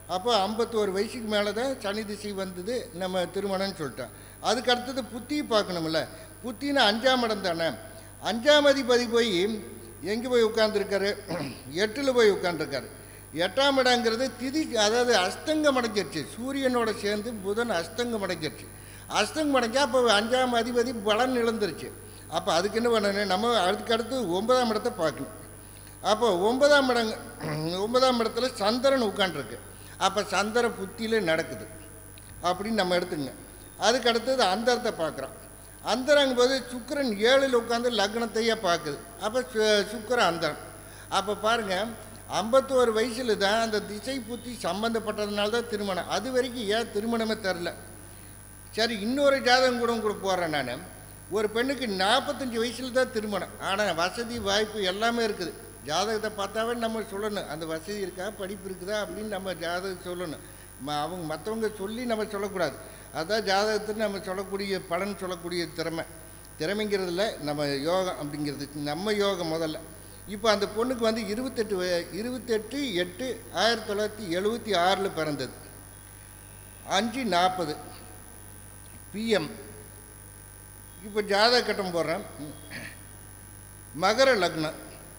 Speaker 4: அப்போ ஐம்பத்தோரு வயசுக்கு மேலே தான் சனி திசை வந்தது நம்ம திருமணம்னு சொல்லிட்டோம் அதுக்கு அடுத்தது புத்தி பார்க்கணும்ல புத்தின்னு அஞ்சாம் இடம் தானே அஞ்சாம் அதிபதி போய் எங்கே போய் உட்காந்துருக்காரு எட்டில் போய் உட்காந்துருக்காரு எட்டாம் இடங்கிறது திதி அதாவது அஸ்தங்கம் அடைஞ்சிருச்சு சூரியனோட சேர்ந்து புதன் அஸ்தங்கம் அடைஞ்சிருச்சு அஸ்தங்கம் அடைஞ்சா அப்போ அஞ்சாம் அதிபதி பலன் இழந்துருச்சு அப்போ அதுக்கு என்ன பண்ணணும் நம்ம அதுக்கு அடுத்து ஒன்பதாம் இடத்தை பார்க்கணும் அப்போ ஒன்பதாம் இடம் ஒன்பதாம் இடத்துல சந்திரன் உட்காண்ட்ருக்கு அப்போ சந்திர புத்தியில் நடக்குது அப்படின்னு நம்ம எடுத்துங்க அதுக்கு அடுத்தது அந்தரத்தை பார்க்குறோம் அந்தரங்கும் போது சுக்கிரன் ஏழில் உட்காந்து லக்னத்தையே பார்க்குது அப்போ சு- சுக்கிரன் அந்தரம் அப்போ பாருங்கள் ஐம்பத்தோரு வயசில் தான் அந்த திசை புத்தி சம்மந்தப்பட்டதுனால தான் திருமணம் அது வரைக்கும் ஏன் திருமணமே தெரில சரி இன்னொரு ஜாதகம் கூட கூட போடுறேன் நான் ஒரு பெண்ணுக்கு நாற்பத்தஞ்சு வயசில் தான் திருமணம் ஆனால் வசதி வாய்ப்பு எல்லாமே இருக்குது ஜாதகத்தை பார்த்தாவே நம்ம சொல்லணும் அந்த வசதி இருக்கா படிப்பு இருக்குதா அப்படின்னு நம்ம ஜாதகம் சொல்லணும் ம- அவங்க மற்றவங்க சொல்லி நம்ம சொல்லக்கூடாது அதான் ஜாதகத்தில் நம்ம சொல்லக்கூடிய பலன் சொல்லக்கூடிய திறமை திறமைங்கிறதுல நம்ம யோகம் அப்படிங்கிறது நம்ம யோகம் முதல்ல இப்போ அந்த பொண்ணுக்கு வந்து இருபத்தெட்டு வய- இருபத்தெட்டு எட்டு ஆயிரத்தி தொள்ளாயிரத்தி எழுபத்தி ஆறில் பிறந்தது அஞ்சு நாற்பது பிஎம் இப்போ ஜாதக கட்டம் போடுறேன் மகர லக்னம்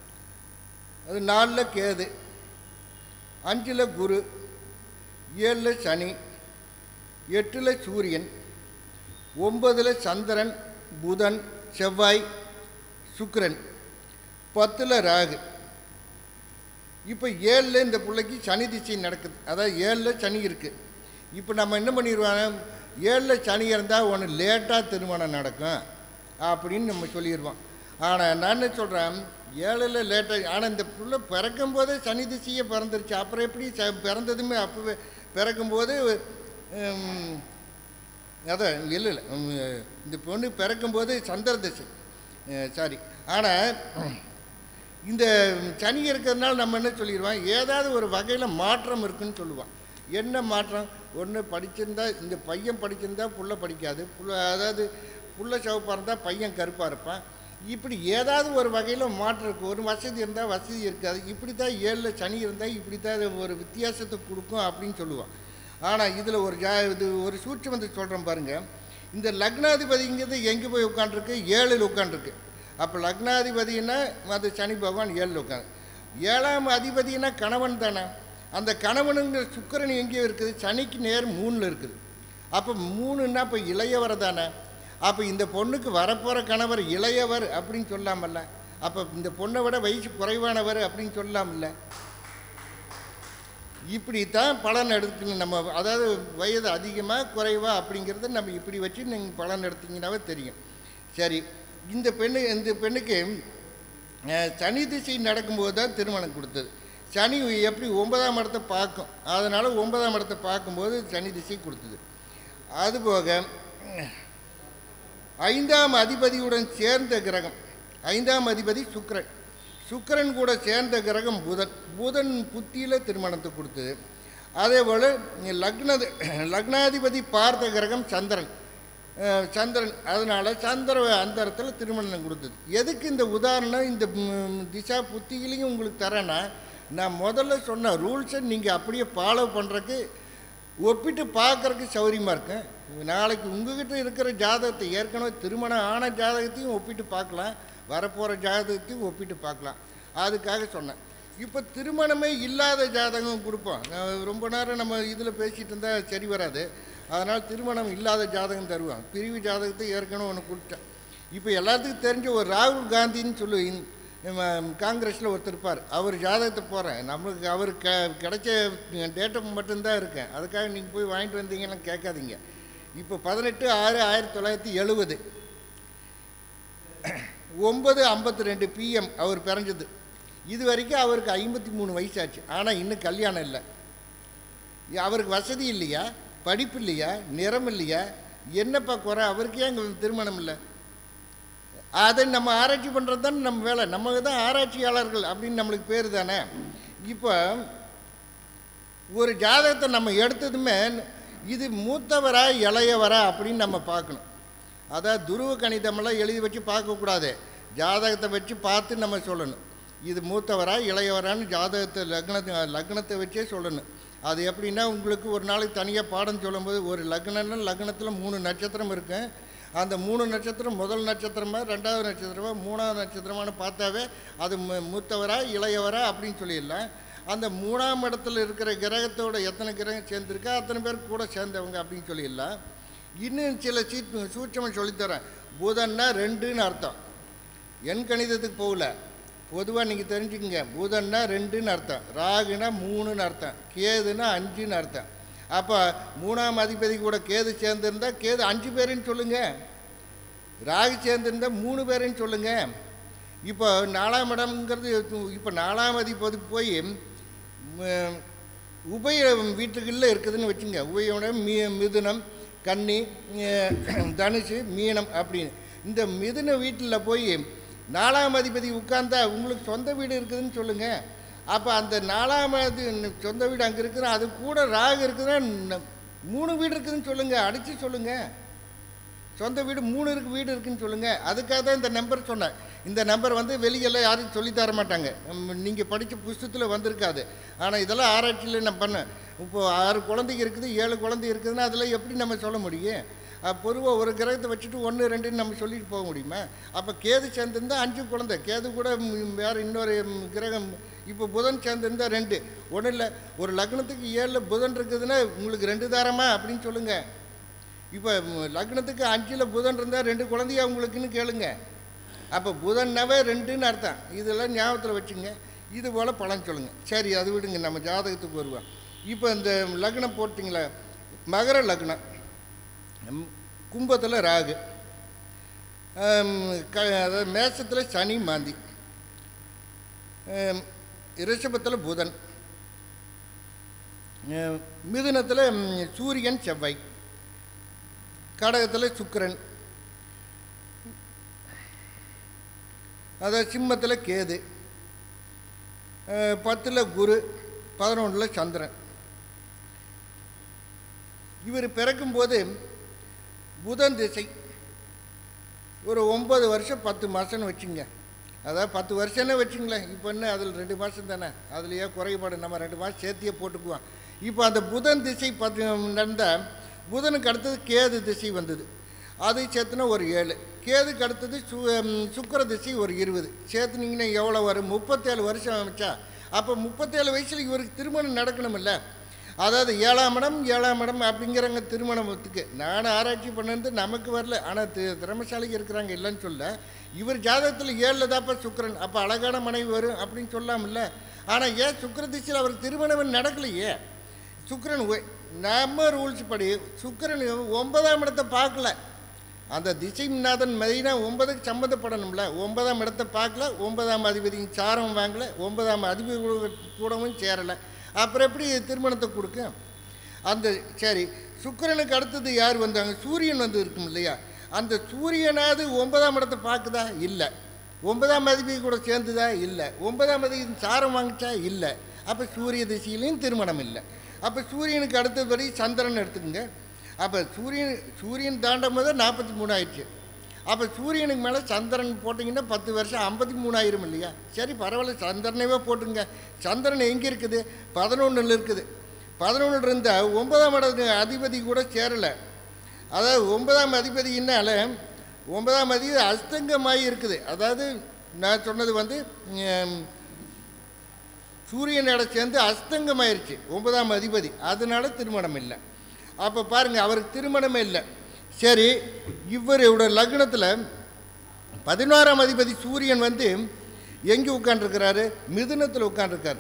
Speaker 4: அது நாலில் கேது அஞ்சில் குரு ஏழில் சனி எட்டில் சூரியன் ஒன்பதில் சந்திரன் புதன் செவ்வாய் சுக்கிரன் பத்தில் ராகு இப்போ ஏழில் இந்த பிள்ளைக்கு சனி திசை நடக்குது அதாவது ஏழில் சனி இருக்குது இப்போ நம்ம என்ன பண்ணிடுவோம் ஏழில் சனி இருந்தால் ஒன்று லேட்டாக திருமணம் நடக்கும் அப்படின்னு நம்ம சொல்லிடுவோம் ஆனால் நான் என்ன சொல்கிறேன் ஏழில் லேட்டாக ஆனால் இந்த பிள்ளை பிறக்கும் போதே சனி திசையே பிறந்துருச்சு அப்புறம் எப்படி ச பிறந்ததுமே அப்போவே பிறக்கும்போது உம், அதான் இல்லை இல்லை உம், இந்த பொண்ணு பிறக்கும்போது சந்திர திசை சாரி ஆனால் இந்த சனி இருக்கிறதுனால நம்ம என்ன சொல்லிடுவோம் ஏதாவது ஒரு வகையில் மாற்றம் இருக்குன்னு சொல்லுவான் என்ன மாற்றம் ஒன்று படிச்சிருந்தா இந்த பையன் படிச்சிருந்தா புள்ள படிக்காது புள்ள அதாவது புள்ள சிவப்பாக இருந்தால் பையன் கருப்பாக இருப்பான் இப்படி ஏதாவது ஒரு வகையில் மாற்றம் இருக்கும் ஒரு வசதி இருந்தால் வசதி இருக்காது இப்படி தான் ஏழில் சனி இருந்தால் இப்படி தான் இது ஒரு வித்தியாசத்தை கொடுக்கும் அப்படின்னு சொல்லுவான் ஆனால் இதில் ஒரு ஜா இது ஒரு சூட்சமத்தை சொல்கிறேன் பாருங்கள் இந்த லக்னாதிபதிங்கிறது எங்கே போய் உட்காண்ட்ருக்கு ஏழில் உட்காண்ட்ருக்கு அப்போ லக்னாதிபதினா அது சனி பகவான் ஏழில் உட்காந்து ஏழாம் அதிபதினா கணவன் தானே அந்த கணவனுங்கிற சுக்கிரன் எங்கேயோ இருக்குது சனிக்கு நேர் மூணில் இருக்குது அப்போ மூணுன்னா இப்போ இளையவர் தானே அப்போ இந்த பொண்ணுக்கு வரப்போகிற கணவர் இளையவர் அப்படின்னு சொல்லாமல்ல அப்போ இந்த பொண்ணை விட வயசு குறைவானவர் அப்படின்னு சொல்லாமல்ல இப்படி தான் பலன் எடுத்துக்கணும் நம்ம அதாவது வயது அதிகமாக குறைவா அப்படிங்கிறத நம்ம இப்படி வச்சு நீங்கள் பலன் எடுத்தீங்கன்னாவே தெரியும் சரி இந்த பெண்ணு இந்த பெண்ணுக்கு அஹ், சனி திசை நடக்கும்போது தான் திருமணம் கொடுத்தது சனி எப்படி ஒன்பதாம் இடத்தை பார்க்கும் அதனால் ஒன்பதாம் இடத்தை பார்க்கும்போது சனி திசை கொடுத்தது அதுபோக ஐந்தாம் அதிபதியுடன் சேர்ந்த கிரகம் ஐந்தாம் அதிபதி சுக்கிரன் சுக்கிரன் கூட சேர்ந்த கிரகம் புதன் புதன் புத்தியில் திருமணத்தை கொடுத்தது அதே போல் லக்ன லக்னாதிபதி பார்த்த கிரகம் சந்திரன் அஹ், சந்திரன் அதனால் சந்திர அந்தரத்தில் திருமணம் கொடுத்தது எதுக்கு இந்த உதாரணம் இந்த ம், திசா புத்திகளையும் உங்களுக்கு தரேன்னா நான் முதல்ல சொன்ன ரூல்ஸை நீங்கள் அப்படியே ஃபாலோ பண்ணுறக்கு ஒப்பிட்டு பார்க்கறதுக்கு சௌரியமாக இருக்கும் நாளைக்கு உங்ககிட்ட இருக்கிற ஜாதகத்தை ஏற்கனவே திருமணம் ஆன ஜாதகத்தையும் ஒப்பிட்டு பார்க்கலாம் வரப்போகிற ஜாதகத்தையும் ஒப்பிட்டு பார்க்கலாம் அதுக்காக சொன்னேன் இப்போ திருமணமே இல்லாத ஜாதகம் கொடுப்போம் நான் ரொம்ப நேரம் நம்ம இதில் பேசிகிட்டு இருந்தால் சரி வராது அதனால் திருமணம் இல்லாத ஜாதகம் தருவான் பிரிவு ஜாதகத்தை ஏற்கனவே ஒன்று கொடுத்தேன் இப்போ எல்லாத்துக்கும் தெரிஞ்ச ஒரு ராகுல் காந்தின்னு சொல்லு இந்த- நம்ம காங்கிரஸில் ஒருத்தர் இருப்பார் அவர் ஜாதகத்தை போகிறேன் நம்மளுக்கு அவர் க கிடைச்ச டேட்டா மட்டும்தான் இருக்கேன் அதுக்காக நீங்கள் போய் வாங்கிட்டு வந்தீங்கன்னா கேட்காதீங்க இப்போ பதினெட்டு ஆறு ஆயிரத்தி தொள்ளாயிரத்தி எழுபது ஒம்பது ஐம்பத்தி ரெண்டு பிஎம் அவர் பிறந்தது இது வரைக்கும் அவருக்கு ஐம்பத்தி மூணு வயசாச்சு ஆனால் இன்னும் கல்யாணம் இல்லை அவருக்கு வசதி இல்லையா படிப்பு இல்லையா நிறம் இல்லையா என்னப்பா குறை அவருக்கு ஏன் இங்க திருமணம் இல்லை அதை நம்ம ஆராய்ச்சி பண்ணுறது தான் நம்ம வேலை நம்ம தான் ஆராய்ச்சியாளர்கள் அப்படின்னு நம்மளுக்கு பேர் தானே இப்போ ஒரு ஜாதகத்தை நம்ம எடுத்ததுமே இது மூத்தவரா இளையவரா அப்படின்னு நம்ம பார்க்கணும் அதாவது துருவ கணிதமெல்லாம் எழுதி வச்சு பார்க்கக்கூடாது ஜாதகத்தை வச்சு பார்த்து நம்ம சொல்லணும் இது மூத்தவரா இளையவரான்னு ஜாதகத்தை லக்னத்தை லக்னத்தை வச்சே சொல்லணும் அது எப்படின்னா உங்களுக்கு ஒரு நாளைக்கு தனியாக பாடம் சொல்லும்போது ஒரு லக்னம்னா லக்னத்தில் மூணு நட்சத்திரம் இருக்கும் அந்த மூணு நட்சத்திரம் முதல் நட்சத்திரமா ரெண்டாவது நட்சத்திரமா மூணாவது நட்சத்திரமானு பார்த்தாவே அது மு- மூத்தவரா இளையவரா அப்படின்னு சொல்லிடலாம் அந்த மூணாம் இடத்துல இருக்கிற கிரகத்தோட எத்தனை கிரகம் சேர்ந்துருக்கா அத்தனை பேர் கூட சேர்ந்தவங்க அப்படின்னு சொல்லிடலாம் இன்னும் சில சீட் சூட்சமாக சொல்லித்தரேன் புதன்னா ரெண்டுன்னு அர்த்தம் எண் கணிதத்துக்கு போகல பொதுவாக நீங்கள் தெரிஞ்சுக்கங்க புதன்னா ரெண்டுன்னு அர்த்தம் ராகுனா மூணுன்னு அர்த்தம் கேதுன்னா அஞ்சுன்னு அர்த்தம் அப்போ மூணாம் அதிபதி கூட கேது சேர்ந்துருந்தா கேது அஞ்சு பேருன்னு சொல்லுங்க ராகு சேர்ந்துருந்தா மூணு பேருன்னு சொல்லுங்க இப்போ நாலாம் இடம்ங்கிறது இப்போ நாலாம் அதிபதி போய் ம், உபய வீட்டுகளில் இருக்குதுன்னு வச்சுங்க உபயோடம் மீ மிதுனம் கன்னி அஹ், தனுசு மீனம் அப்படின்னு இந்த மிதுன வீட்டில் போய் நாலாம் அதிபதி உட்கார்ந்தா உங்களுக்கு சொந்த வீடு இருக்குதுன்னு சொல்லுங்கள் அப்போ அந்த நாலாம் அது சொந்த வீடு அங்கே இருக்குது அது கூட ராகு இருக்குதுன்னா ந- மூணு வீடு இருக்குதுன்னு சொல்லுங்கள் அடித்து சொல்லுங்கள் சொந்த வீடு மூணு இருக்கு வீடு இருக்குன்னு சொல்லுங்கள் அதுக்காக தான் இந்த நம்பர் சொன்னேன் இந்த நம்பர் வந்து வெளியெல்லாம் யாரும் சொல்லித் தர மாட்டாங்க நீங்கள் படித்த புஸ்தகத்தில் வந்திருக்காது ஆனால் இதெல்லாம் ஆராய்ச்சியில் நான் பண்ணேன் இப்போது ஆறு குழந்தைங்க இருக்குது ஏழு குழந்தை இருக்குதுன்னா அதில் எப்படி நம்ம சொல்ல முடியும் பொதுவாக ஒரு கிரகத்தை வச்சுட்டு ஒன்று ரெண்டுன்னு நம்ம சொல்லிட்டு போக முடியுமா அப்போ கேது சேர்ந்துருந்தா அஞ்சு குழந்தை கேது கூட ம், வேறு இன்னொரு ம், கிரகம் இப்போ புதன் சேர்ந்துருந்தா ரெண்டு ஒன்றும் இல்லை ஒரு லக்னத்துக்கு ஏழில் புதன் இருக்குதுன்னா உங்களுக்கு ரெண்டு தாரமா அப்படின்னு சொல்லுங்கள் இப்போ ம், லக்னத்துக்கு அஞ்சில் புதன் இருந்தால் ரெண்டு குழந்தையா உங்களுக்குன்னு கேளுங்க அப்போ புதன்னாவே ரெண்டுன்னு அர்த்தம் இதெல்லாம் ஞாபகத்தில் வச்சுங்க இது போல் பலன் சொல்லுங்கள் சரி அது விடுங்க நம்ம ஜாதகத்துக்கு வருவோம் இப்போ இந்த லக்னம் போட்டிங்களா மகர லக்னம் ம், கும்பத்தில் ராகு ஆம், க அதாவது மேசத்தில் சனி மாந்தி ஆம், ரிஷபத்தில் புதன் ஆம், மிதுனத்தில் ம், சூரியன் செவ்வாய் கடகத்தில் சுக்கிரன் அதாவது சிம்மத்தில் கேது பத்தில் குரு பதினொன்றில் சந்திரன் இவர் பிறக்கும்போது புதன் திசை ஒரு ஒம்பது வருஷம் பத்து மாதம்னு வச்சுங்க அதாவது பத்து வருஷம்னே வச்சுங்களேன் இப்போ என்ன அதில் ரெண்டு மாதம் தானே அதுலேயே குறைபாடு நம்ம ரெண்டு மாதம் சேர்த்தியே போட்டுக்குவோம் இப்போ அந்த புதன் திசை பத்து நடந்தால் புதனுக்கு அடுத்தது கேது திசை வந்தது அது சேர்த்துனா ஒரு ஏழு கேதுக்கு அடுத்தது சு ம், சுக்கிர திசை ஒரு இருபது சேர்த்துனீங்கன்னா எவ்வளோ வரும் முப்பத்தேழு வருஷம் ஆச்சா அப்போ முப்பத்தேழு வயசில் இவருக்கு திருமணம் நடக்கணுமில்ல அதாவது ஏழாம் இடம் ஏழாம் இடம் அப்படிங்கிறவங்க திருமணத்துக்கு நான் ஆராய்ச்சி பண்ணது நமக்கு வரல ஆனால் தி திறமசாலிக்கு இருக்கிறாங்க இல்லைன்னு சொல்ல இவர் ஜாதகத்தில் ஏழில் தாப்பா சுக்கிரன் அப்போ அழகான மனைவி வரும் அப்படின்னு சொல்லாமல்ல ஆனால் ஏன் சுக்கிர திசையில் அவருக்கு திருமணம் நடக்கலையே சுக்கிரன் ஒ- நம்ம ரூல்ஸ் படி சுக்கிரன் ஒன்பதாம் இடத்தை பார்க்கல அந்த திசைநாதன் மெயினாக ஒன்பதுக்கு சம்மந்தப்படணும்ல ஒன்பதாம் இடத்தை பார்க்கல ஒன்பதாம் அதிபதியும் சாரம் வாங்கல ஒன்பதாம் அதிபதி கூட- கூடவும் சேரலை அப்புறம் எப்படி திருமணத்தை கொடுக்கும் அந்த சரி சுக்கிரனுக்கு அடுத்தது யார் வந்தாங்க சூரியன் வந்து இருக்கும் இல்லையா அந்த சூரியனாவது ஒன்பதாம் இடத்தை பார்க்குதா இல்லை ஒன்பதாம் அதிபதி கூட சேர்ந்துதா இல்லை ஒன்பதாம் அதிபதி சாரம் வாங்கிச்சா இல்லை அப்போ சூரிய திசையிலையும் திருமணம் இல்லை அப்போ சூரியனுக்கு அடுத்தபடி சந்திரன் எடுத்துக்கங்க அப்போ சூரியன் சூரியன் தாண்டும் போது நாற்பத்தி மூணு ஆயிடுச்சு அப்போ சூரியனுக்கு மேலே சந்திரன் போட்டிங்கன்னா பத்து வருஷம் ஐம்பத்தி மூணாயிரம் இல்லையா சரி பரவாயில்ல சந்திரனவே போட்டுங்க சந்திரன் எங்கே இருக்குது பதினொன்றில் இருக்குது பதினொன்றில் இருந்தால் ஒன்பதாம் இட அதிபதி கூட சேரலை அதாவது ஒன்பதாம் அதிபதியினால ஒன்பதாம் அதிபதி அஸ்தங்கமாகி இருக்குது அதாவது நான் சொன்னது வந்து ம், சூரியனோட சேர்ந்து அஸ்தங்கமாயிருச்சு ஒன்பதாம் அதிபதி அதனால திருமணம் இல்லை அப்போ பாருங்க அவருக்கு திருமணமே இல்லை சரி இவரோட லக்னத்தில் பதினோராம் அதிபதி சூரியன் வந்து எங்கே உட்காந்துருக்கிறாரு மிதுனத்தில் உட்காந்துருக்காரு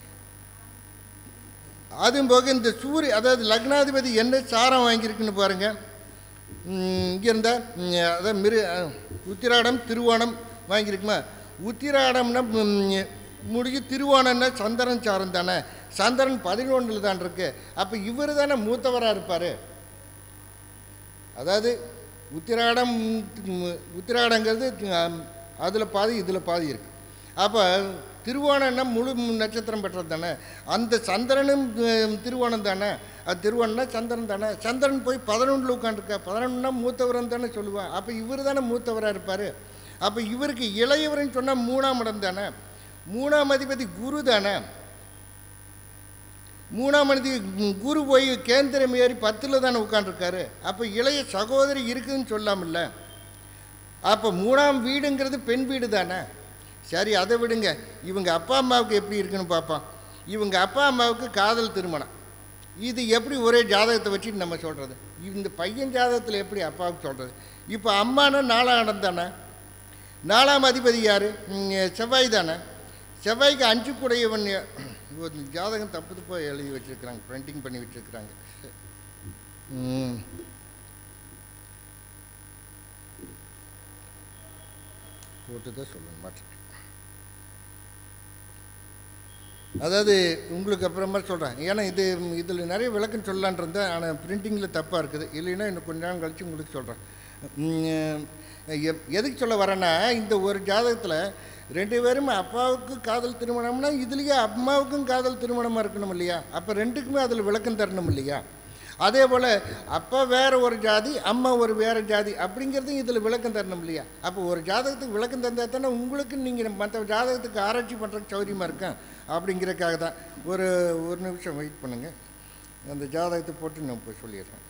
Speaker 4: அதுவும் போக இந்த சூரிய அதாவது லக்னாதிபதி என்ன சாரம் வாங்கியிருக்குன்னு பாருங்க இங்கே இருந்தால் அதாவது மிரு அஹ், உத்திராடம் திருவோணம் வாங்கியிருக்குமா உத்திராடம்னா ம், முடிஞ்சு திருவோணம்னா சந்திரன் சாரம் தானே சந்திரன் பதினொன்றில் தான் இருக்கு அப்போ இவர் தானே மூத்தவராக இருப்பார் அதாவது உத்திராடம் ம், உத்திராடங்கிறது அதில் பாதி இதில் பாதி இருக்குது அப்போ திருவோணம்னா முழு நட்சத்திரம் பெற்றது தானே அந்த சந்திரனும் ம், திருவோணம் தானே அது திருவோணம்னா சந்திரன் தானே சந்திரன் போய் பதினொன்றில் உட்காந்துருக்கா பதினொன்றுனா மூத்தவரன் தானே சொல்லுவான் அப்போ இவர் தானே மூத்தவராக இருப்பார் அப்போ இவருக்கு இளையவர்னு சொன்னால் மூணாம் இடம் தானே மூணாம் அதிபதி குரு தானே மூணாம் அதிபதி குரு போய் கேந்திரம் ஏறி பத்தில் தானே உட்காந்துருக்காரு அப்போ இளைய சகோதரி இருக்குதுன்னு சொல்லாமல்ல அப்போ மூணாம் வீடுங்கிறது பெண் வீடு தானே சரி அதை விடுங்க இவங்க அப்பா அம்மாவுக்கு எப்படி இருக்குன்னு பார்ப்போம் இவங்க அப்பா அம்மாவுக்கு காதல் திருமணம் இது எப்படி ஒரே ஜாதகத்தை வச்சுட்டு நம்ம சொல்கிறது இந்த பையன் ஜாதகத்தில் எப்படி அப்பாவுக்கு சொல்கிறது இப்போ அம்மானா நாலாம் இடம் தானே நாலாம் அதிபதி யார் செவ்வாய் தானே செவ்வாய்க்கு அஞ்சு குடையவன் யா- ஒரு ஜாதகம் தப்பு தப்பாக எழுதி வச்சுருக்குறாங்க பிரிண்டிங் பண்ணி வச்சுருக்குறாங்க ம் போட்டு தான் சொல்லணும் மாட்டேன் அதாவது உங்களுக்கு அப்புறமா சொல்கிறேன் ஏன்னா இது இதில் நிறைய விளக்கம் சொல்லலான் இருந்தேன் ஆனால் பிரிண்டிங்கில் தப்பாக இருக்குது இல்லைன்னா இன்னும் கொஞ்ச நேரம் கழித்து உங்களுக்கு சொல்கிறேன் எதுக்கு சொல்ல வரேன்னா இந்த ஒரு ஜாதகத்தில் ரெண்டு பேரும் அப்பாவுக்கு காதல் திருமணம்னா இதுலேயே அம்மாவுக்கும் காதல் திருமணமாக இருக்கணும் இல்லையா அப்போ ரெண்டுக்குமே அதில் விளக்கம் தரணும் இல்லையா அதே போல் அப்பா வேற ஒரு ஜாதி அம்மா ஒரு வேற ஜாதி அப்படிங்கிறதையும் இதில் விளக்கம் தரணும் இல்லையா அப்போ ஒரு ஜாதகத்துக்கு விளக்கம் தந்தால் தானே உங்களுக்கு நீங்கள் மற்ற ஜாதகத்துக்கு ஆராய்ச்சி பண்ணுறதுக்கு சௌரியமாக இருக்கும் அப்படிங்கிறதுக்காக தான் ஒரு ஒரு நிமிஷம் வெயிட் பண்ணுங்கள் அந்த ஜாதகத்தை போட்டு நான் இப்போ சொல்லிடுறேன்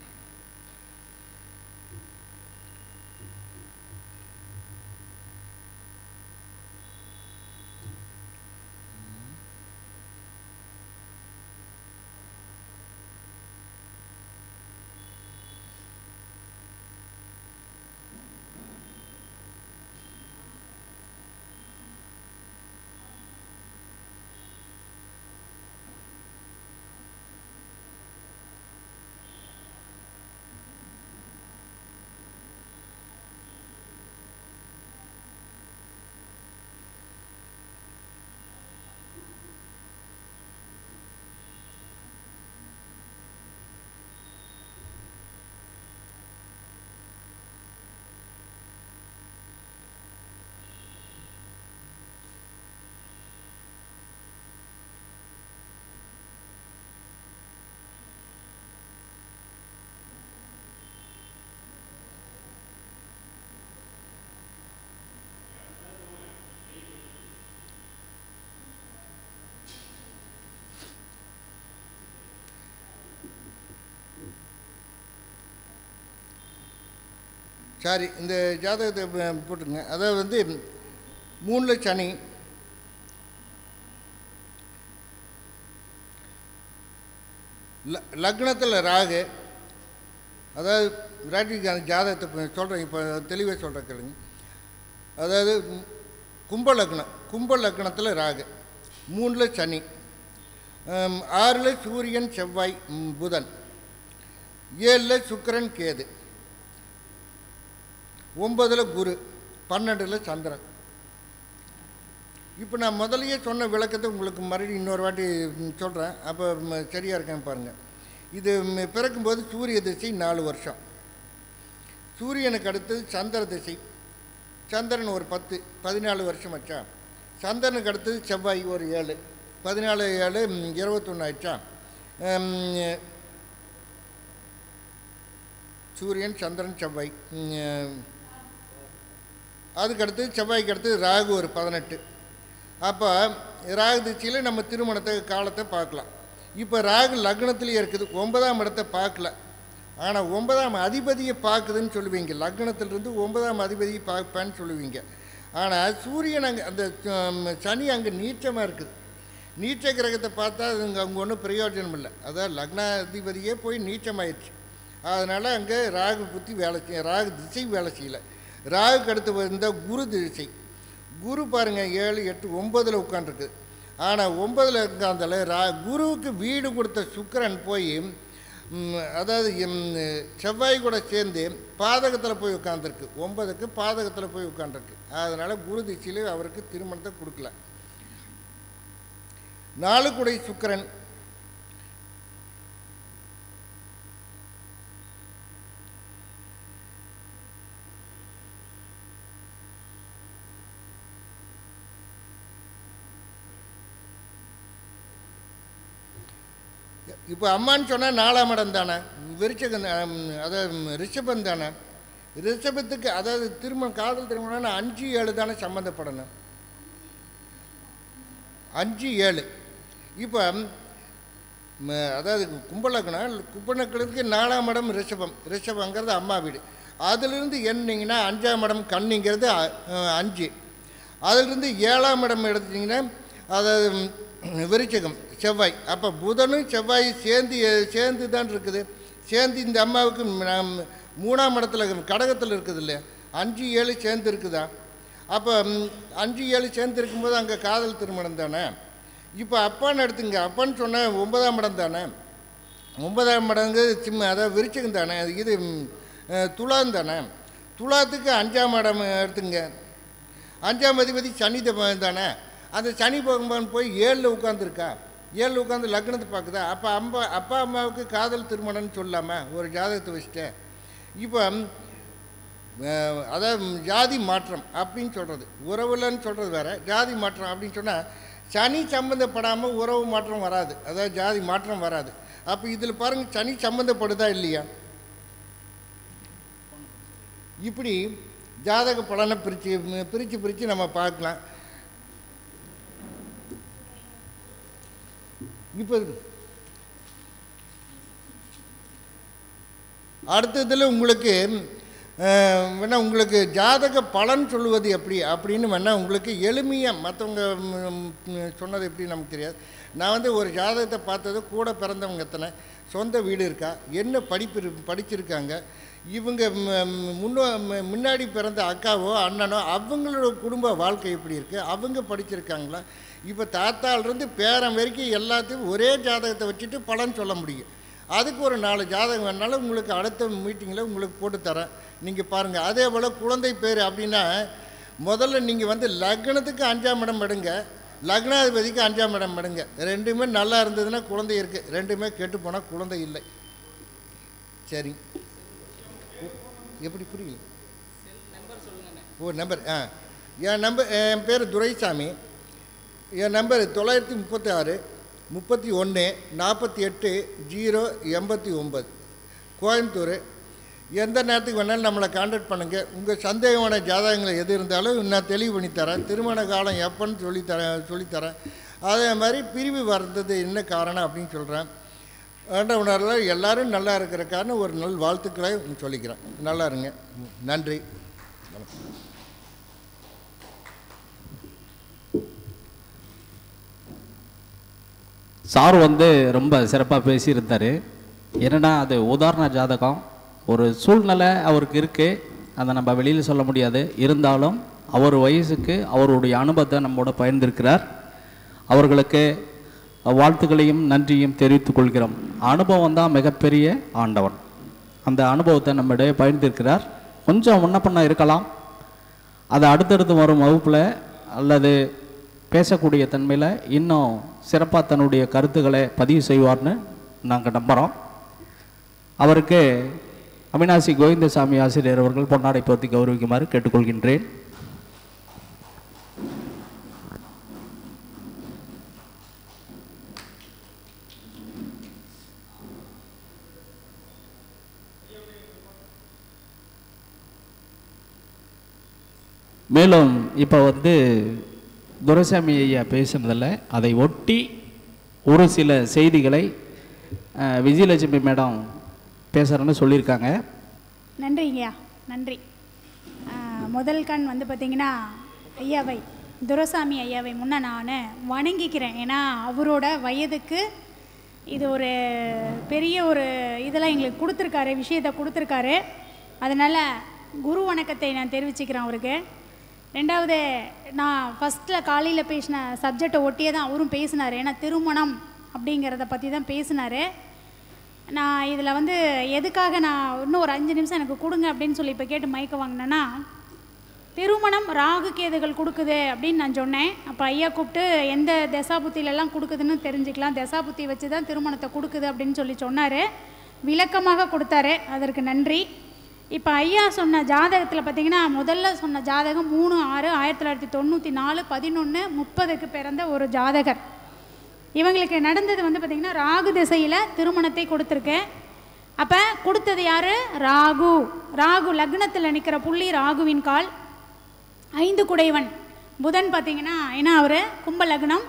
Speaker 4: சரி இந்த ஜாதகத்தை ப- போட்டுருங்க அதாவது வந்து மூணில் சனி ல- லக்னத்தில் ராகு அதாவது விராட்டிக்கு அந்த ஜாதகத்தை சொல்கிறேன் இப்போ தெளிவாக சொல்கிறேன் கேளுங்க அதாவது ம், கும்ப லக்னம் கும்ப லக்னத்தில் ராகு மூணில் சனி ஆம், ஆறில் சூரியன் செவ்வாய் ம், புதன் ஏழில் சுக்கிரன் கேது ஒன்பதில் குரு பன்னெண்டில் சந்திரன் இப்போ நான் முதல்லயே சொன்ன விளக்கத்தை உங்களுக்கு மறுபடியும் இன்னொரு வாட்டி சொல்கிறேன் அப்போ சரியாக இருக்கேன் பாருங்கள் இது ம், பிறக்கும்போது சூரிய திசை நாலு வருஷம் சூரியனுக்கு அடுத்தது சந்திர திசை சந்திரன் ஒரு பத்து பதினாலு வருஷம் ஆச்சா சந்திரனுக்கு அடுத்தது செவ்வாய் ஒரு ஏழு பதினாலு ஏழு ம், இருபத்தொன்று ஆயிடுச்சா ம், சூரியன் சந்திரன் செவ்வாய் ம், அதுக்கு அடுத்து செவ்வாய்க்கு அடுத்து ராகு ஒரு பதினெட்டு அப்போ ராகு திசையில் நம்ம திருமணத்தை காலத்தை பார்க்கலாம் இப்போ ராகு லக்னத்திலேயே இருக்குது ஒன்பதாம் இடத்தை பார்க்கல ஆனால் ஒன்பதாம் அதிபதியை பார்க்குதுன்னு சொல்லுவீங்க லக்னத்திலிருந்து ஒன்பதாம் அதிபதியை பார்ப்பேன்னு சொல்லுவீங்க ஆனால் சூரியன் அங்கே அந்த ஹம், சனி அங்கே நீச்சமாக இருக்குது நீச்ச கிரகத்தை பார்த்தா அது அங்கே அங்கே ஒன்றும் பிரயோஜனம் இல்லை அதான் லக்னாதிபதியே போய் நீச்சமாயிடுச்சு அதனால் அங்கே ராகு புத்தி வேலை செய்ய ராகு திசை வேலை செய்யலை ராகுக்கு அடுத்து வந்த குரு திசை குரு பாருங்கள் ஏழு எட்டு ஒம்பதில் உட்காந்துருக்கு ஆனால் ஒன்பதில் உட்காந்தால ரா குருவுக்கு வீடு கொடுத்த சுக்கிரன் போய் ம், அதாவது ம், செவ்வாய் கூட சேர்ந்து பாதகத்தில் போய் உட்காந்துருக்கு ஒன்பதுக்கு பாதகத்தில் போய் உட்காந்துருக்கு அதனால் குரு திசையில் அவருக்கு திருமணத்தை கொடுக்கல நாலு குடை சுக்கிரன் இப்போ அம்மான்னு சொன்னால் நாலாம் இடம் தானே விருச்சகம் தான், அதாவது ரிஷபம் தானே ரிஷபத்துக்கு அதாவது திருமணம் காதல் திருமணம்னா அஞ்சு ஏழு தானே சம்மந்தப்படணும் அஞ்சு ஏழு இப்போ ம- அதாவது கும்பலக்கணம் கும்பலக்கணத்துக்கு நாலாம் இடம் ரிஷபம் ரிஷபங்கிறது அம்மா வீடு அதிலிருந்து எண்ணிங்கன்னா அஞ்சாம் இடம் கன்னிங்கிறது அ- அஹ் அஞ்சு அதிலிருந்து ஏழாம் இடம் எடுத்தீங்கன்னா அதாவது ம், விருச்சிகம் செவ்வாய் அப்போ புதனும் செவ்வாய் சேர்ந்து சேர்ந்து தான் இருக்குது சேர்ந்து இந்த அம்மாவுக்கு ம், மூணாம் இடத்துல கடகத்தில் இருக்குது இல்லையா அஞ்சு ஏழு சேர்ந்து இருக்குதா அப்போ ம், அஞ்சு ஏழு சேர்ந்து இருக்கும்போது அங்கே காதல் திருமணம் தானே இப்போ அப்பான்னு எடுத்துங்க அப்பான்னு சொன்னால் ஒன்பதாம் இடம் தானே ஒன்பதாம் மடங்கு சிம்ம அதாவது விருச்சிகம் தானே அது இது ம், அஹ், துலாம் தானே துலாத்துக்கு அஞ்சாம் இடம் எடுத்துங்க அஞ்சாம் அதிபதி சனி தப- தானே அந்த சனி பகவான் போய் ஏழில் உட்காந்துருக்கா ஏழில் உட்காந்து லக்னத்தை பார்க்குதா அப்போ அம்பா அப்பா அம்மாவுக்கு காதல் திருமணம்னு சொல்லாமா ஒரு ஜாதகத்தை வச்சுட்டு இப்போ ம், அஹ், அதாவது ம், ஜாதி மாற்றம் அப்படின்னு சொல்கிறது உறவுலன்னு சொல்கிறது வேற ஜாதி மாற்றம் அப்படின்னு சொன்னால் சனி சம்மந்தப்படாமல் உறவு மாற்றம் வராது அதாவது ஜாதி மாற்றம் வராது அப்போ இதில் பாருங்கள் சனி சம்மந்தப்படுதா இல்லையா இப்படி ஜாதக பலனை பிரித்து பிரித்து பிரித்து நம்ம பார்க்கலாம் இப்போ அடுத்ததில் உங்களுக்கு அஹ், வேணா உங்களுக்கு ஜாதக பலன் சொல்லுவது எப்படி அப்படின்னு வேணால் உங்களுக்கு எளிமையாக மற்றவங்க சொன்னது எப்படி நமக்கு தெரியாது நான் வந்து ஒரு ஜாதகத்தை பார்த்தது கூட பிறந்தவங்க எத்தனை சொந்த வீடு இருக்கா என்ன படிப்பு இரு- படிச்சிருக்காங்க இவங்க ம- ம- முன்னோ ம- முன்னாடி பிறந்த அக்காவோ அண்ணனோ அவங்களோட குடும்ப வாழ்க்கை எப்படி இருக்குது அவங்க படிச்சிருக்காங்களா இப்போ தாத்தாலிருந்து பேரன் வரைக்கும் எல்லாத்தையும் ஒரே ஜாதகத்தை வச்சுட்டு பலன் சொல்ல முடியும் அதுக்கு ஒரு நாலு ஜாதகம் வேணாலும் உங்களுக்கு அடுத்த மீட்டிங்கில் உங்களுக்கு போட்டு தரேன் நீங்கள் பாருங்கள் அதே போல் குழந்தை பேர் அப்படின்னா முதல்ல நீங்கள் வந்து லக்னத்துக்கு அஞ்சாம் இடம் எடுங்க லக்னாதிபதிக்கு அஞ்சாம் இடம் எடுங்க ரெண்டுமே நல்லா இருந்ததுன்னா குழந்தை இருக்குது ரெண்டுமே கெட்டு போனால் குழந்தை இல்லை சரி எப்படி புரியல ஓ நம்பர் ஆ என் நம்பர் என் பேர் துரைசாமி என் நம்பர் தொள்ளாயிரத்தி முப்பத்தி ஆறு முப்பத்தி ஒன்று நாற்பத்தி எட்டு ஜீரோ எண்பத்தி ஒம்பது கோயம்புத்தூர் எந்த நேரத்துக்கு வேணாலும் நம்மளை காண்டாக்ட் பண்ணுங்கள் உங்கள் சந்தேகமான ஜாதகங்கள் எது இருந்தாலும் நான் தெளிவு பண்ணி தரேன் திருமண காலம் எப்போன்னு சொல்லித்தரேன் சொல்லித்தரேன் அதே மாதிரி பிரிவு வர்றது என்ன காரணம் அப்படின்னு சொல்கிறேன் ஆண்டவனாரில் எல்லாரும் நல்லா இருக்கிற காரணம் ஒரு நல் வாழ்த்துக்களை சொல்லிக்கிறேன் நல்லா இருங்க ம், நன்றி
Speaker 3: சார் வந்து ரொம்ப சிறப்பாக பேசியிருந்தார் என்னன்னா அது உதாரண ஜாதகம் ஒரு சூழ்நிலை அவருக்கு இருக்குது அதை நம்ம வெளியில் சொல்ல முடியாது இருந்தாலும் அவர் வயசுக்கு அவருடைய அனுபவத்தை நம்மோட பகிர்ந்திருக்கிறார் அவர்களுக்கு வாழ்த்துக்களையும் நன்றியும் தெரிவித்துக் கொள்கிறோம் அனுபவம் தான் மிகப்பெரிய ஆண்டவன் அந்த அனுபவத்தை நம்மிடையே பகிர்ந்திருக்கிறார் கொஞ்சம் முன்ன இருக்கலாம் அது அடுத்தடுத்து வரும் வகுப்பில் அல்லது பேசக்கூடிய தன்மையில் இன்னும் சிறப்பாக தன்னுடைய கருத்துக்களை பதிவு செய்வார்னு நாங்கள் நம்புகிறோம் அவருக்கு அவினாசி கோவிந்தசாமி ஆசிரியர் அவர்கள் பொன்னாடை போர்த்தி கௌரவிக்குமாறு கேட்டுக்கொள்கின்றேன் மேலும் இப்போ வந்து துரைசாமி ஐயா பேசுனதில் அதை ஒட்டி ஒரு சில செய்திகளை அஹ், விஜயலட்சுமி மேடம் பேசுகிறேன்னு சொல்லியிருக்காங்க
Speaker 5: நன்றிங்கய்யா நன்றி ஆ, முதல் கண் வந்து பார்த்திங்கன்னா ஐயாவை துரசாமி ஐயாவை முன்ன நான் வணங்கிக்கிறேன் ஏன்னா அவரோட வயதுக்கு இது ஒரு பெரிய ஒரு இதெல்லாம் எங்களுக்கு கொடுத்துருக்காரு விஷயத்தை கொடுத்துருக்காரு அதனால் குரு வணக்கத்தை நான் தெரிவிச்சுக்கிறேன் அவருக்கு ரெண்டாவது நான் ஃபஸ்ட்டில் காலையில் பேசின சப்ஜெக்டை ஒட்டியே தான் அவரும் பேசினார் ஏன்னா திருமணம் அப்படிங்கிறத பற்றி தான் பேசினார் நான் இதில் வந்து எதுக்காக நான் இன்னும் ஒரு அஞ்சு நிமிஷம் எனக்கு கொடுங்க அப்படின்னு சொல்லி இப்போ கேட்டு மயக்க வாங்கினேன்னா திருமணம் ராகு கேதுகள் கொடுக்குது அப்படின்னு நான் சொன்னேன் அப்போ ஐயா கூப்பிட்டு எந்த தசாபுத்தியிலலாம் கொடுக்குதுன்னு தெரிஞ்சுக்கலாம் தசாபுத்தி வச்சு தான் திருமணத்தை கொடுக்குது அப்படின்னு சொல்லி சொன்னார் விளக்கமாக கொடுத்தாரு அதற்கு நன்றி இப்போ ஐயா சொன்ன ஜாதகத்தில் பார்த்தீங்கன்னா முதல்ல சொன்ன ஜாதகம் மூணு ஆறு ஆயிரத்தி தொள்ளாயிரத்தி தொண்ணூற்றி நாலு பதினொன்று முப்பதுக்கு பிறந்த ஒரு ஜாதகர் இவங்களுக்கு நடந்தது வந்து பார்த்திங்கன்னா ராகு திசையில் திருமணத்தை கொடுத்துருக்கேன் அப்போ கொடுத்தது யார் ராகு ராகு லக்னத்தில் நிற்கிற புள்ளி ராகுவின் கால் ஐந்து குடைவன் புதன் பார்த்தீங்கன்னா ஏன்னா அவர் கும்ப லக்னம்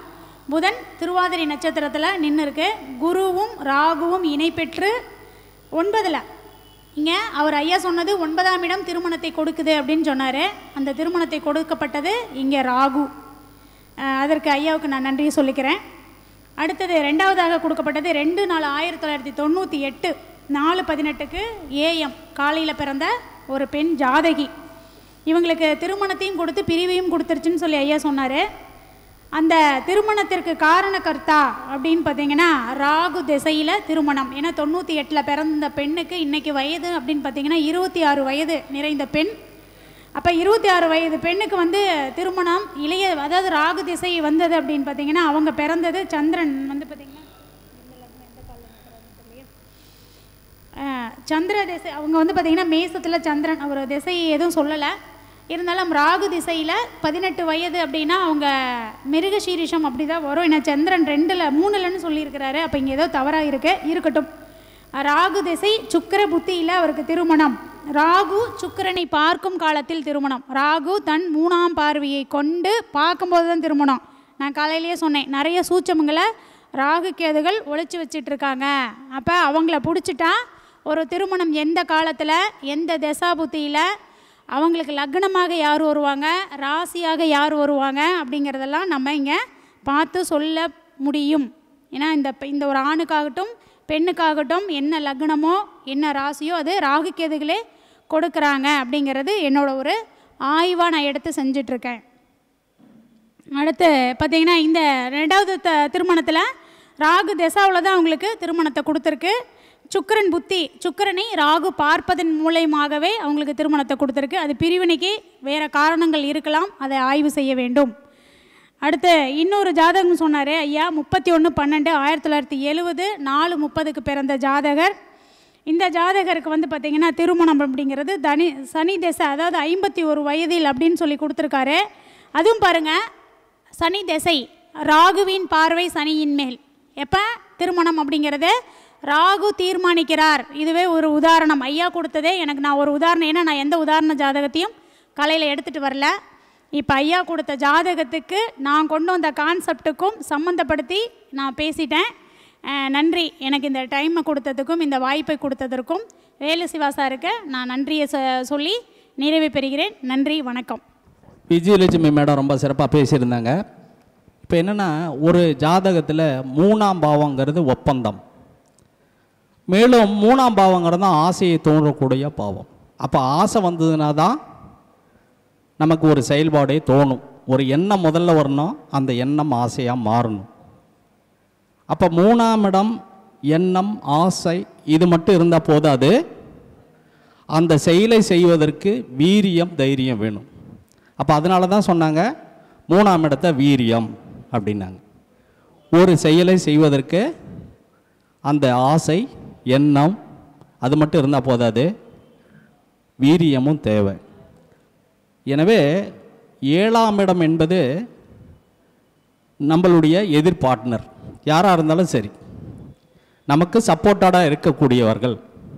Speaker 5: புதன் திருவாதிரை நட்சத்திரத்தில் நின்று இருக்கு குருவும் ராகுவும் இணை பெற்று ஒன்பதில் இங்கே அவர் ஐயா சொன்னது ஒன்பதாம் இடம் திருமணத்தை கொடுக்குது அப்படின்னு சொன்னார் அந்த திருமணத்தை கொடுக்கப்பட்டது இங்கே ராகு அஹ் அதற்கு ஐயாவுக்கு நான் நன்றியை சொல்லிக்கிறேன் அடுத்தது ரெண்டாவதாக கொடுக்கப்பட்டது ரெண்டு நாலு ஆயிரத்தி தொள்ளாயிரத்தி தொண்ணூற்றி எட்டு நாலு பதினெட்டுக்கு ஏஎம் காலையில் பிறந்த ஒரு பெண் ஜாதகி இவங்களுக்கு திருமணத்தையும் கொடுத்து பிரிவையும் கொடுத்துருச்சுன்னு சொல்லி ஐயா சொன்னார் அந்த திருமணத்திற்கு காரணகர்த்தா அப்படின்னு பார்த்தீங்கன்னா ராகு திசையில் திருமணம் ஏன்னா தொண்ணூற்றி எட்டில் பிறந்த பெண்ணுக்கு இன்னைக்கு வயது அப்படின்னு பார்த்தீங்கன்னா இருபத்தி ஆறு வயது நிறைந்த பெண் அப்போ இருபத்தி ஆறு வயது பெண்ணுக்கு வந்து திருமணம் இளைய அதாவது ராகு திசை வந்தது அப்படின்னு பார்த்தீங்கன்னா அவங்க பிறந்தது சந்திரன் வந்து பார்த்தீங்கன்னா அஹ், சந்திர திசை அவங்க வந்து பார்த்திங்கன்னா மேசத்தில் சந்திரன் அவர் திசை எதுவும் சொல்லலை இருந்தாலும் ராகு திசையில் பதினெட்டு வயது அப்படின்னா அவங்க மிருகசீரிஷம் அப்படி தான் வரும் ஏன்னா சந்திரன் ரெண்டில் மூணுலன்னு சொல்லியிருக்கிறாரு அப்போ இங்கே ஏதோ தவறாக இருக்கு இருக்கட்டும் ராகு திசை சுக்கிர புத்தியில் அவருக்கு திருமணம் ராகு சுக்கிரனை பார்க்கும் காலத்தில் திருமணம் ராகு தன் மூணாம் பார்வையை கொண்டு பார்க்கும்போது தான் திருமணம் நான் காலையிலேயே சொன்னேன் நிறைய சூச்சமங்களை ராகு கேதுகள் ஒளிச்சு வச்சிட்டு இருக்காங்க அப்போ அவங்கள பிடிச்சிட்டா ஒரு திருமணம் எந்த காலத்தில் எந்த தசாபுத்தியில் அவங்களுக்கு லக்னமாக யார் வருவாங்க ராசியாக யார் வருவாங்க அப்படிங்கிறதெல்லாம் நம்ம இங்கே பார்த்து சொல்ல முடியும் ஏன்னா இந்த பெ- இந்த ஒரு ஆணுக்காகட்டும் பெண்ணுக்காகட்டும் என்ன லக்னமோ என்ன ராசியோ அது ராகு கேதுகளே கொடுக்குறாங்க அப்படிங்கிறது என்னோட ஒரு ஆய்வாக நான் எடுத்து செஞ்சிட்ருக்கேன் அடுத்து பார்த்தீங்கன்னா இந்த ரெண்டாவது த திருமணத்தில் ராகு தசாவில் தான் அவங்களுக்கு திருமணத்தை கொடுத்துருக்கு சுக்கிரன் புத்தி சுக்கிரனை ராகு பார்ப்பதன் மூலயமாகவே அவங்களுக்கு திருமணத்தை கொடுத்துருக்கு அது பிரிவினைக்கு வேறு காரணங்கள் இருக்கலாம் அதை ஆய்வு செய்ய வேண்டும் அடுத்து இன்னொரு ஜாதகம் சொன்னார் ஐயா முப்பத்தி ஒன்று பன்னெண்டு ஆயிரத்தி தொள்ளாயிரத்தி எழுவது நாலு முப்பதுக்கு பிறந்த ஜாதகர் இந்த ஜாதகருக்கு வந்து பார்த்திங்கன்னா திருமணம் அப்படிங்கிறது தனி சனி திசை அதாவது ஐம்பத்தி ஒரு வயதில் அப்படின்னு சொல்லி கொடுத்துருக்காரு அதுவும் பாருங்கள் சனி திசை ராகுவின் பார்வை சனியின் மேல் எப்போ திருமணம் அப்படிங்கிறது ராகு தீர்மானிக்கிறார் இதுவே ஒரு உதாரணம் ஐயா கொடுத்ததே எனக்கு நான் ஒரு உதாரணம் ஏன்னா நான் எந்த உதாரண ஜாதகத்தையும் காலையில் எடுத்துகிட்டு வரல இப்போ ஐயா கொடுத்த ஜாதகத்துக்கு நான் கொண்டு வந்த கான்செப்டுக்கும் சம்மந்தப்படுத்தி நான் பேசிட்டேன் அஹ் நன்றி எனக்கு இந்த டைமை கொடுத்ததுக்கும் இந்த வாய்ப்பை கொடுத்ததற்கும் வேலு சிவா சாருக்கு நான் நன்றியை சொ- சொல்லி நிறைவு பெறுகிறேன் நன்றி வணக்கம்
Speaker 3: விஜயலட்சுமி மேடம் ரொம்ப சிறப்பாக பேசியிருந்தாங்க இப்போ என்னென்னா ஒரு ஜாதகத்தில் மூணாம் பாவங்கிறது ஒப்பந்தம் மேலும் மூணாம் பாவங்கிறது தான் ஆசையை தோன்றக்கூடிய பாவம் அப்போ ஆசை வந்ததுனா தான் நமக்கு ஒரு செயல்பாடே தோணும் ஒரு எண்ணம் முதல்ல வரணும் அந்த எண்ணம் ஆசையாக மாறணும் அப்போ மூணாம் இடம் எண்ணம் ஆசை இது மட்டும் இருந்தால் போதாது அந்த செயலை செய்வதற்கு வீரியம் தைரியம் வேணும் அப்போ அதனால தான் சொன்னாங்க மூணாம் இடத்த வீரியம் அப்படின்னாங்க ஒரு செயலை செய்வதற்கு அந்த ஆசை எண்ணம் அது மட்டும் இருந்தால் போதாது வீரியமும் தேவை எனவே ஏழாம் இடம் என்பது நம்மளுடைய எதிர் பார்ட்னர் யாராக இருந்தாலும் சரி நமக்கு சப்போர்ட்டடாக இருக்கக்கூடியவர்கள்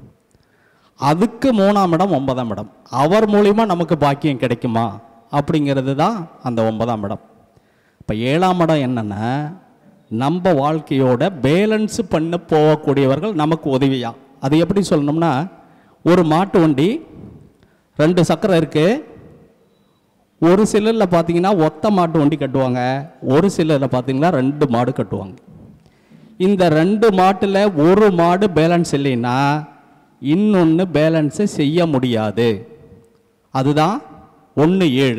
Speaker 3: அதுக்கு மூணாம் இடம் ஒன்பதாம் இடம் அவர் மூலிமா நமக்கு பாக்கியம் கிடைக்குமா அப்படிங்கிறது தான் அந்த ஒன்பதாம் இடம் இப்போ ஏழாம் இடம் என்னென்னா நம்ம வாழ்க்கையோட பேலன்ஸ் பண்ண போகக்கூடியவர்கள் நமக்கு உதவியா அது எப்படி சொல்லணும்னா ஒரு மாட்டு வண்டி ரெண்டு சக்கரம் இருக்குது ஒரு சிலரில் பார்த்தீங்கன்னா ஒத்த மாட்டு வண்டி கட்டுவாங்க ஒரு சிலரில் பார்த்தீங்கன்னா ரெண்டு மாடு கட்டுவாங்க இந்த ரெண்டு மாட்டில் ஒரு மாடு பேலன்ஸ் இல்லைன்னா இன்னொன்று பேலன்ஸை செய்ய முடியாது அதுதான் ஒன்று ஏழு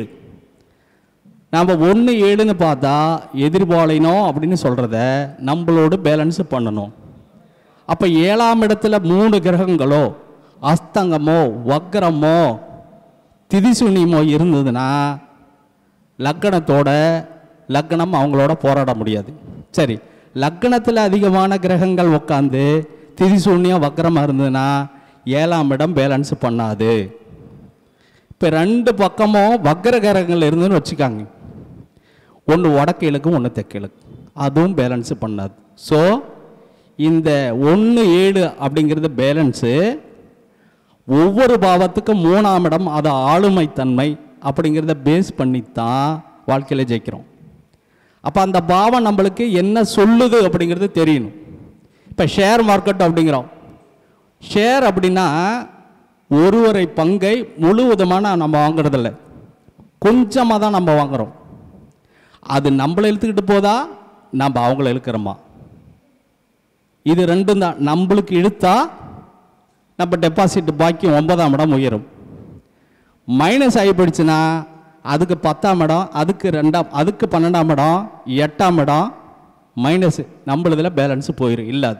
Speaker 3: நாம் ஒன்று ஏழுன்னு பார்த்தா எதிர்பாலினோம் அப்படின்னு சொல்கிறத நம்மளோடு பேலன்ஸ் பண்ணணும் அப்போ ஏழாம் இடத்துல மூணு கிரகங்களோ அஸ்தங்கமோ வக்ரமோ திதிசுனியமோ இருந்ததுன்னா லக்கணத்தோட லக்கணம் அவங்களோட போராட முடியாது சரி லக்கணத்தில் அதிகமான கிரகங்கள் உட்காந்து திதிசூன்யம் வக்கரமாக இருந்ததுன்னா ஏழாம் இடம் பேலன்ஸ் பண்ணாது இப்போ ரெண்டு பக்கமும் வக்கர கிரகங்கள் இருந்துன்னு வச்சுக்காங்க ஒன்று வடக்கு இழுக்கும் ஒன்று தெற்கு இழுக்கும் அதுவும் பேலன்ஸ் பண்ணாது ஸோ இந்த ஒன்று ஏழு அப்படிங்கிறது பேலன்ஸு ஒவ்வொரு பாவத்துக்கும் மூணாம் இடம் அது ஆளுமைத்தன்மை அப்படிங்கிறத பேஸ் பண்ணித்தான் வாழ்க்கையில் ஜெயிக்கிறோம் அப்போ அந்த பாவம் நம்மளுக்கு என்ன சொல்லுது அப்படிங்கிறது தெரியணும் இப்போ ஷேர் மார்க்கெட் அப்படிங்கிறோம் ஷேர் அப்படின்னா ஒருவரை பங்கை முழுவதுமான நம்ம வாங்குறதில்ல கொஞ்சமாக தான் நம்ம வாங்குறோம் அது நம்மளை இழுத்துக்கிட்டு போதா நம்ம அவங்கள இழுக்கிறோமா இது ரெண்டும் தான் நம்மளுக்கு இழுத்தா நம்ம டெபாசிட் பாக்கி ஒன்பதாம் இடம் உயரும் மைனஸ் ஆகி போயிடுச்சுன்னா அதுக்கு பத்தாம் இடம் அதுக்கு ரெண்டாம் அதுக்கு பன்னெண்டாம் இடம் எட்டாம் இடம் மைனஸ் நம்மளதில் பேலன்ஸ் போயிடும் இல்லாது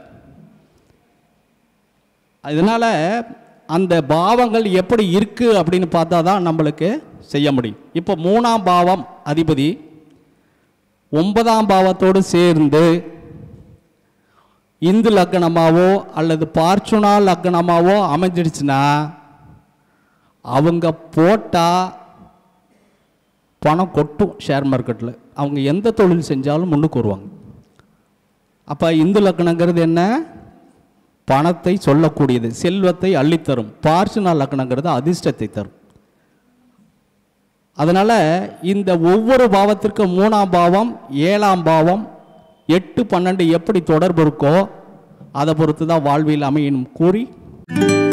Speaker 3: அதனால் அந்த பாவங்கள் எப்படி இருக்குது அப்படின்னு பார்த்தா தான் நம்மளுக்கு செய்ய முடியும் இப்போ மூணாம் பாவம் அதிபதி ஒன்பதாம் பாவத்தோடு சேர்ந்து இந்து லக்னமாவோ அல்லது பார்ச்சுனா லக்னமாவோ அமைஞ்சிடுச்சுன்னா அவங்க போட்டால் பணம் கொட்டும் ஷேர் மார்க்கெட்டில் அவங்க எந்த தொழில் செஞ்சாலும் முன்னுக்கு வருவாங்க அப்போ இந்து லக்னங்கிறது என்ன பணத்தை சொல்லக்கூடியது செல்வத்தை அள்ளித்தரும் பார்ச்சுனா லக்னங்கிறது அதிர்ஷ்டத்தை தரும் அதனால் இந்த ஒவ்வொரு பாவத்திற்கு மூணாம் பாவம் ஏழாம் பாவம் எட்டு பன்னெண்டு எப்படி தொடர்பு இருக்கோ அதை பொறுத்து தான் வாழ்வில் அமையும் கூறி